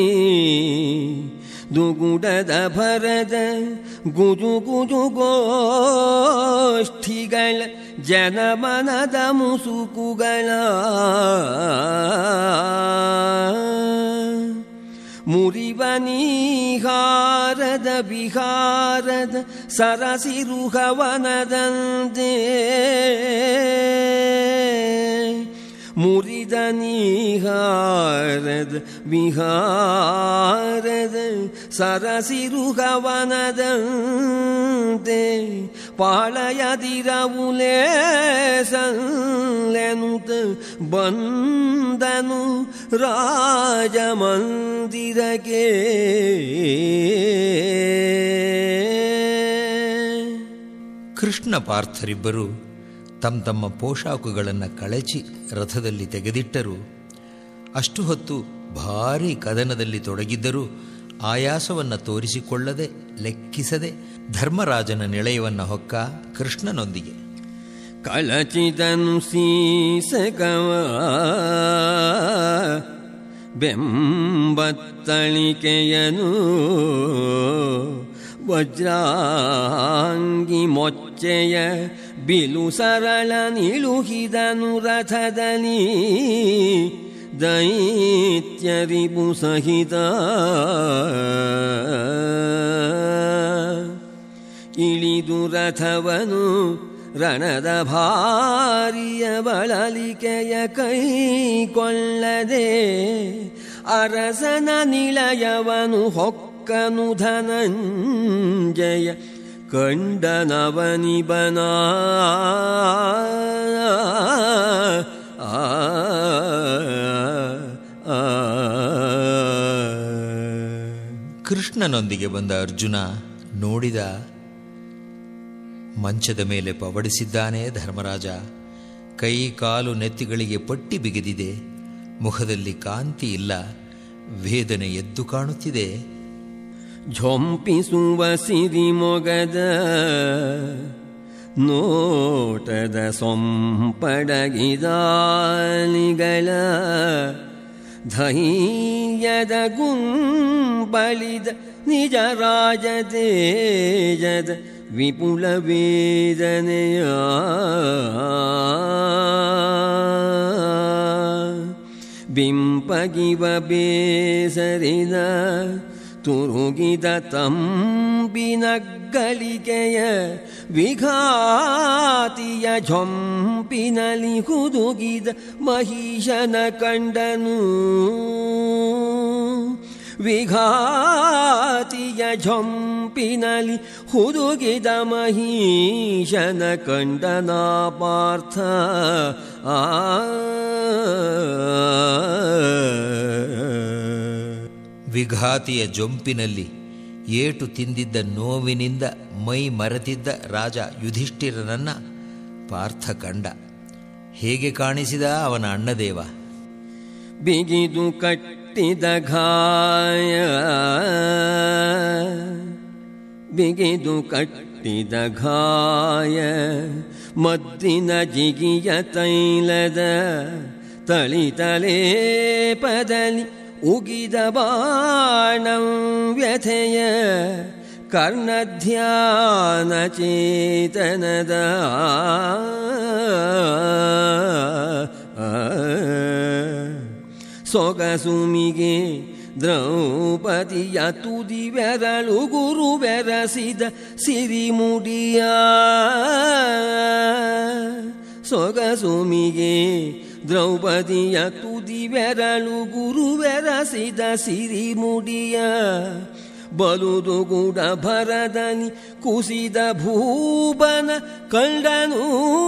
ದುಗುಡದ ಭರದ ಗುಜು ಗುಜು ಗೋಷ್ಠಿಗಳ ಜನಮನದ ಮುಸುಕುಗಳ ಮುರಿವನೀಹಾರದ ಬಿಹಾರದ ಸರಸಿರುಹವನದಂತೆ ಮುರಿದ ನೀಹಾರದ ವಿಹಾರದ ಸರಸಿರುಹವನದಂತೆ ಪಾಳಯದಿರವುಲೇ ಸಲ್ಲೆನುತ ಬಂದನು ರಾಜಮಂದಿರಕ್ಕೆ ಕೃಷ್ಣ ಪಾರ್ಥರಿಬ್ಬರು ತಮ್ಮ ತಮ್ಮ ಪೋಷಾಕುಗಳನ್ನು ಕಳಚಿ ರಥದಲ್ಲಿ ತೆಗೆದಿಟ್ಟರು ಅಷ್ಟು ಹೊತ್ತು ಭಾರೀ ಕದನದಲ್ಲಿ ತೊಡಗಿದ್ದರೂ ಆಯಾಸವನ್ನು ತೋರಿಸಿಕೊಳ್ಳದೆ ಲೆಕ್ಕಿಸದೆ ಧರ್ಮರಾಜನ ನಿಳಯವನ್ನು ಹೊಕ್ಕ ಕೃಷ್ಣನೊಂದಿಗೆ ಕಳಚಿದನು ಸೀಸಕವ ಬೆಂಬತ್ತಳಿಕೆಯನು ವಜ್ರಾಂಗಿ ಮೊಚ್ಚೆಯ ಬಿಲು ಸರಳ ನಿಳುಹಿದನು ರಥದಲ್ಲಿ ದೈತ್ಯರಿಬು ಸಹಿತ ಇಳಿದು ರಥವನು ರಣದ ಭಾರಿಯ ಬಳಲಿಕೆಯ ಕೈಕೊಳ್ಳದೆ ಅರಸನ ನಿಲಯವನು ಹೊಕ್ಕನು ಧನಂಜಯ ಕಂಡನವನಿಬನ ಆ ಆ ಕೃಷ್ಣನೊಂದಿಗೆ ಬಂದ ಅರ್ಜುನ ನೋಡಿದ ಮಂಚದ ಮೇಲೆ ಪವಡಿಸಿದ್ದಾನೆ ಧರ್ಮರಾಜ ಕೈ ಕಾಲು ನೆತ್ತಿಗಳಿಗೆ ಪಟ್ಟಿ ಬಿಗಿದಿದೆ ಮುಖದಲ್ಲಿ ಕಾಂತಿ ಇಲ್ಲ ವೇದನೆ ಎದ್ದು ಕಾಣುತ್ತಿದೆ ಝೊಂಪಿಸುವ ಸಿರಿಮೊಗದ ನೋಟದ ಸೊಂಪಡಗಿದಾಲಿಗಳ ಧೈರ್ಯದ ಗುಂಬಳಿದ ನಿಜ ರಾಜ ತೇಜದ ವಿಪುಲ ವೇದನೆಯ ಬಿಂಪಗಿವ ಬೇಸರಿದ ತುರುಗಿದ ತಂಬಿನ ಗಳಿಕೆಯ ವಿಘಾತಿಯ ಝೊಂಪಿನಲಿ ಹುದುಗಿದ ಮಹಿಷನ ಕಂಡನು ವಿಘಾತಿಯ ಝೊಂಪಿನಲಿ ಹುದುಗಿದ ಮಹೀಶನ ಕಂಡನ ಪಾರ್ಥ ಆ ವಿಘಾತಿಯ ಜೊಂಪಿನಲ್ಲಿ ಏಟು ತಿಂದಿದ್ದ ನೋವಿನಿಂದ ಮೈ ಮರೆತಿದ್ದ ರಾಜ ಯುಧಿಷ್ಠಿರನನ್ನ ಪಾರ್ಥ ಕಂಡ ಹೇಗೆ ಕಾಣಿಸಿದ ಅವನ ಅಣ್ಣದೇವ ಬಿಗಿದು ಕಟ್ಟಿದ ಘಾಯ ಬಿಗಿದು ಕಟ್ಟಿದ ಘಾಯ ಮದ್ದಿನ ಜಿಗಿಯ ತೈಲದ ತಳಿತಲೇ ಪದಲಿ ಉಗಿದ ಬಾಣಂ ವ್ಯಥೆಯ ಕರ್ಣಧ್ಯಾನ ಚೇತನದ ಸೊಗಸುಮಿಗೆ ದ್ರೌಪದಿಯ ತುದಿ ಬೆರಳು ಗುರು ಬೆರಸಿದ ಸಿರಿಮುಡಿಯ ಸೊಗಸುಮಿಗೆ ದ್ರೌಪದಿಯ ತುದಿ ಬೆರಳು ಗುರು ಬೆರಸಿದ ಸಿರಿಮುಡಿಯ ಬಲುದು ಗುಡ ಭರದನಿ ಕುಸಿದ ಭೂಬನ ಕಂಡನು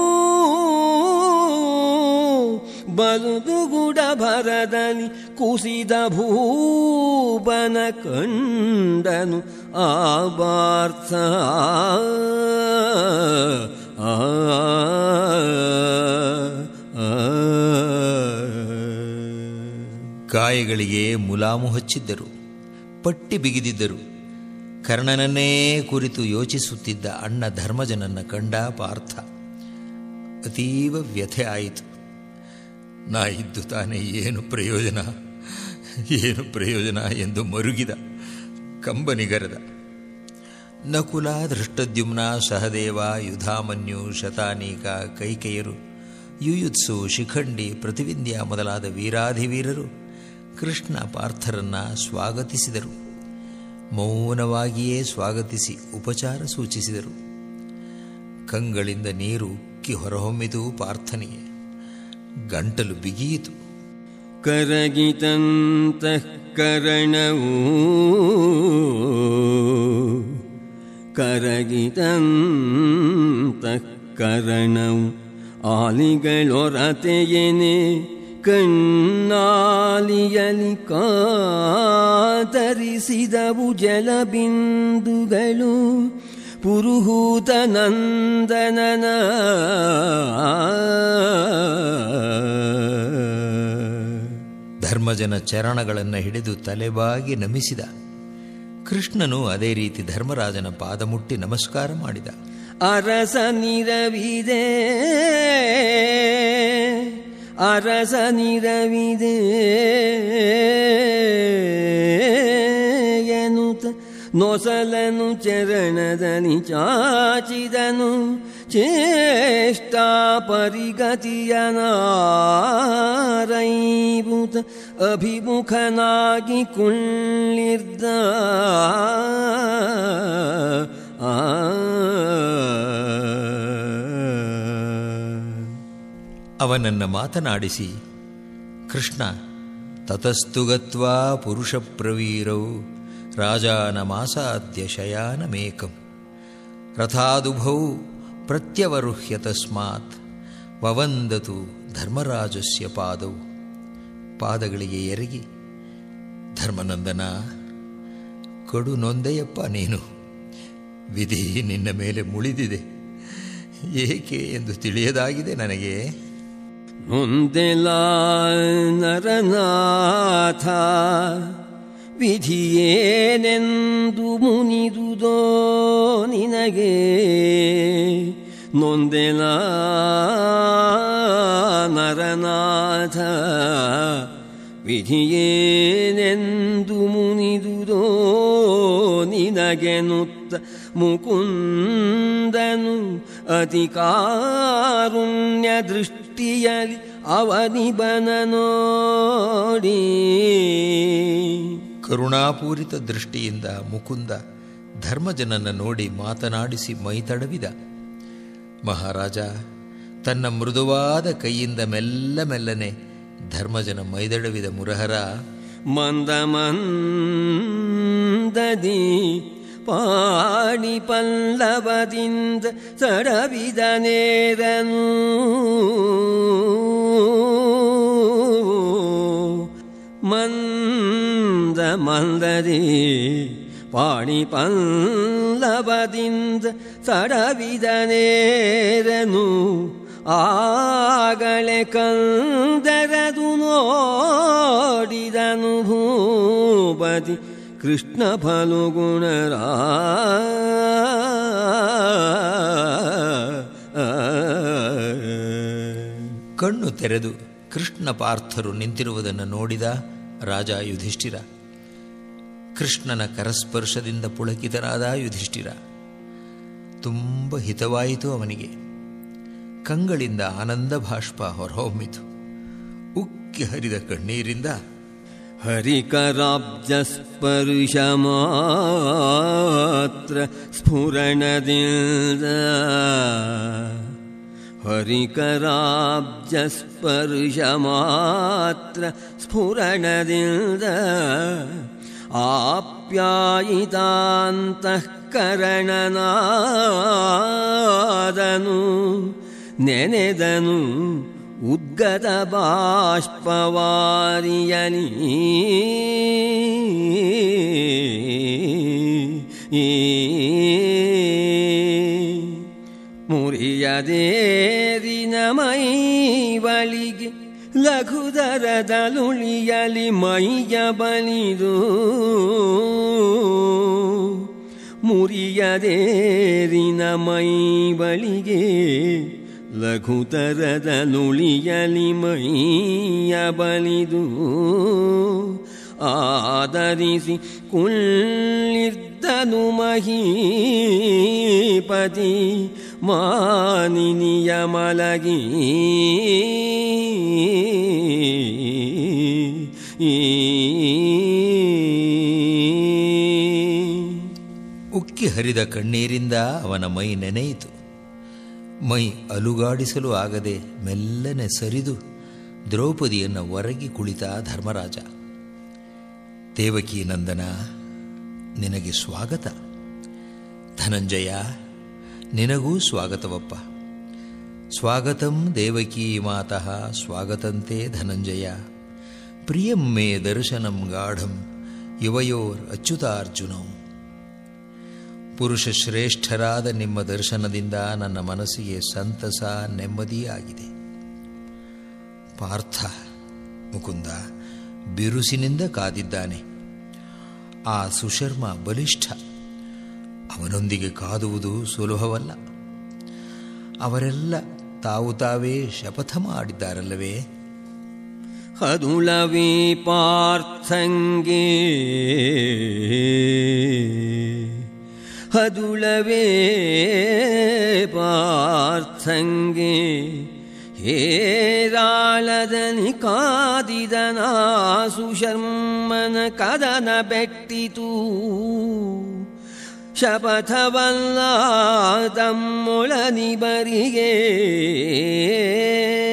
ಬಲುದು ಗುಡ ಭರದನಿ ಕುಸಿದ ಭೂಬನ ಕಂಡನು ಆಬಾರ್ಥ ಆ ಗಾಯಗಳಿಗೆ ಮುಲಾಮು ಹಚ್ಚಿದ್ದರು ಪಟ್ಟಿ ಬಿಗಿದಿದ್ದರು ಕರ್ಣನನ್ನೇ ಕುರಿತು ಯೋಚಿಸುತ್ತಿದ್ದ ಅಣ್ಣ ಧರ್ಮಜನನ್ನ ಕಂಡ ಪಾರ್ಥ ಅತೀವ ವ್ಯಥೆ ಆಯಿತು ನಾ ಇದ್ದು ತಾನೇ ಏನು ಪ್ರಯೋಜನ ಏನು ಪ್ರಯೋಜನ ಎಂದು ಮರುಗಿದ ಕಂಬನಿಗರದ ನಕುಲ ದೃಷ್ಟದ್ಯುಮ್ನ ಸಹದೇವ ಯುಧಾಮನ್ಯು ಶತಾನೀಕ ಕೈಕೆಯರು ಯುಯುತ್ಸು ಶಿಖಂಡಿ ಪ್ರತಿವಿಂದ್ಯ ಮೊದಲಾದ ವೀರಾಧಿವೀರರು ಕೃಷ್ಣ ಪಾರ್ಥರನ್ನ ಸ್ವಾಗತಿಸಿದರು ಮೌನವಾಗಿಯೇ ಸ್ವಾಗತಿಸಿ ಉಪಚಾರ ಸೂಚಿಸಿದರು ಕಂಗಳಿಂದ ನೀರು ಉಕ್ಕಿ ಹೊರಹೊಮ್ಮಿತು ಪಾರ್ಥನಿಗೆ ಗಂಟಲು ಬಿಗಿಯಿತು ಕರಗಿತಂತಃಕರಣವು ಕರಗಿತಂತಃಕರಣವು ಆಲಿಗಳೊರತೆಯೇನೆ ಕಣ್ಣಾಲಿಯಲಿ ಕಾತರಿಸಿದವು ಜಲಬಿಂದುಗಳು ಪುರುಹೂತ ನಂದನನ ಧರ್ಮಜನ ಚರಣಗಳನ್ನು ಹಿಡಿದು ತಲೆಬಾಗಿ ನಮಿಸಿದ ಕೃಷ್ಣನು ಅದೇ ರೀತಿ ಧರ್ಮರಾಜನ ಪಾದ ಮುಟ್ಟಿ ನಮಸ್ಕಾರ ಮಾಡಿದ ಅರಸ ನಿರವಿದೆ ಅರಸ ನಿರವಿದೆ ಎನ್ನುತ್ತ ನೊಸಲನು ಚರಣದಲ್ಲಿ ಚಾಚಿದನು ಚೇಷ್ಟಾ ಪರಿಗತಿಯ ನಾರೈಭೂತ ಅಭಿಮುಖನಾಗಿ ಕುಳ್ಳಿರ್ದ ಆ ಅವನನ್ನ ಮಾತನಾಡಿಸಿ ಕೃಷ್ಣ ತತಸ್ತುಗತ್ವಾ ಪುರುಷ ಪ್ರವೀರೌ ರಾಜಾನ ಮಾಸಾದ್ಯ ಶಯಾನಮೇಕಂ ರಥಾದುಭೌ ಪ್ರತ್ಯವರುಹ್ಯ ತಸ್ಮಾತ್ ವವಂದತು ಧರ್ಮರಾಜಸ್ಯ ಪಾದೌ ಪಾದಗಳಿಗೆ ಎರಗಿ ಧರ್ಮನಂದನ ಕಡು ನೊಂದೆಯಪ್ಪ ನೀನು ವಿಧಿ ನಿನ್ನ ಮೇಲೆ ಮುಳಿದಿದೆ ಏಕೆ ಎಂದು ತಿಳಿಯದಾಗಿದೆ ನನಗೆ ನೊಂದೆಲ ನರನಾಥ ವಿಧಿಯೇನೆಂದು ಮುನಿದುದೋ ನಿನಗೆ ನೊಂದೆಲ ನರನಾಥ ವಿಧಿಯೇನೆಂದು ಮುನಿದುದೋ ನಿನಗೆನುತ್ತ ಮುಕುಂದನು ಅತಿ ಕಾರುಣ್ಯ ದೃಷ್ಟಿಯಲಿ ಅವನಿಬನ ನೋಡಿ ಕರುಣಾಪೂರಿತ ದೃಷ್ಟಿಯಿಂದ ಮುಕುಂದ ಧರ್ಮಜನನ್ನ ನೋಡಿ ಮಾತನಾಡಿಸಿ ಮೈತಡವಿದ ಮಹಾರಾಜ ತನ್ನ ಮೃದುವಾದ ಕೈಯಿಂದ ಮೆಲ್ಲ ಮೆಲ್ಲನೆ ಧರ್ಮಜನ ಮೈದಡವಿದ ಮುರಹರ ಮಂದ ಮಂದದಿ ಪಾಣಿ ಪಲ್ಲವದಿಂದ ಸಡವಿದ ನೇರನು ಮಂದ ಮಂದದಿ ಪಾಣಿ ಪಲ್ಲವದಿಂದ ಸಡವಿದ ನೇರನು ಆಗಳೆ ಕಂದರದು ನೋಡಿದನು ಭೂಪತಿ ಕೃಷ್ಣ ಫಲುಗುಣರ ಕಣ್ಣು ತೆರೆದು ಕೃಷ್ಣ ಪಾರ್ಥರು ನಿಂತಿರುವುದನ್ನು ನೋಡಿದ ರಾಜ ಯುಧಿಷ್ಠಿರ ಕೃಷ್ಣನ ಕರಸ್ಪರ್ಶದಿಂದ ಪುಳಕಿತನಾದ ಯುಧಿಷ್ಠಿರ ತುಂಬ ಹಿತವಾಯಿತು ಅವನಿಗೆ ಕಂಗಳಿಂದ ಆನಂದ ಭಾಷ್ಪ ಹೊರಹೊಮ್ಮಿತು ಉಕ್ಕಿ ಹರಿದ ಕಣ್ಣೀರಿಂದ ಹರಿಕರಾಬ್ಜ ಸ್ಪರ್ಶ ಮಾತ್ರ ಸ್ಫುರಣದಿಂದ ಹರಿಕರಾಬ್ಜ ಸ್ಪರ್ಶ ಮಾತ್ರ ಸ್ಫುರಣದಿಂದ ಆಪ್ಯಾಯಿತಾಂತಃಕರಣನಾದನು ನೆನೆದನು ಉದ್ಗತ ಬಾಷ್ಪವಾರಿಯಲಿ ಮುರಿಯದೇರಿನ ಮೈ ಬಳಿಗೆ ಲಘುದರದಲುಳಿಯಲಿ ಮೈಯ ಬಲಿದು ಮುರಿಯದೇರಿನ ಮೈ ಬಳಿಗೆ ಲಘುತರದಲುಳಿಯಲಿ ಮೈಯ ಬಲಿದು ಆದರಿಸಿ ಕುಳ್ಳಿರ್ದನು ಮಹೀಪತಿ ಮಾನಿನಿಯ ಮಲಗಿ ಉಕ್ಕಿ ಹರಿದ ಕಣ್ಣೀರಿಂದ ಅವನ ಮೈ ನೆನೆಯಿತು ಮೈ ಅಲುಗಾಡಿಸಲು ಆಗದೆ ಮೆಲ್ಲನೆ ಸರಿದು ದ್ರೌಪದಿಯನ್ನು ಹೊರಗಿ ಕುಳಿತ ಧರ್ಮರಾಜ ದೇವಕಿ ನಂದನ ನಿನಗೆ ಸ್ವಾಗತ ಧನಂಜಯ ನಿನಗೂ ಸ್ವಾಗತವಪ್ಪ ಸ್ವಾಗತಂ ದೇವಕೀ ಮಾತಃ ಸ್ವಾಗತಂತೆ ಧನಂಜಯ ಪ್ರಿಯಂ ಮೇ ದರ್ಶನಂ ಗಾಢಂ ಯುವಯೋರ್ ಅಚ್ಯುತಾರ್ಜುನೌ ಪುರುಷ ಶ್ರೇಷ್ಠರಾದ ನಿಮ್ಮ ದರ್ಶನದಿಂದ ನನ್ನ ಮನಸ್ಸಿಗೆ ಸಂತಸ ನೆಮ್ಮದಿಯಾಗಿದೆ ಪಾರ್ಥ ಮುಕುಂದ ಬಿರುಸಿನಿಂದ ಕಾದಿದ್ದಾನೆ ಆ ಸುಶರ್ಮ ಬಲಿಷ್ಠ ಅವನೊಂದಿಗೆ ಕಾದುವುದು ಸುಲಭವಲ್ಲ ಅವರೆಲ್ಲ ತಾವು ತಾವೇ ಶಪಥ ಮಾಡಿದ್ದಾರಲ್ಲವೇ ಹದುಳವಿ ಪಾರ್ಥಂಗೆ ಹದುಳವೇ ಪಾರ್ಥಂಗೆ ಹೇರಾಳದನಿ ಕಾದಿದನ ಸುಶರ್ಮನ ಕದನ ಬೆಟ್ಟಿತು ಶಪಥವಲ್ಲ ತಮ್ಮೊಳನಿ ಬರಿಗೆ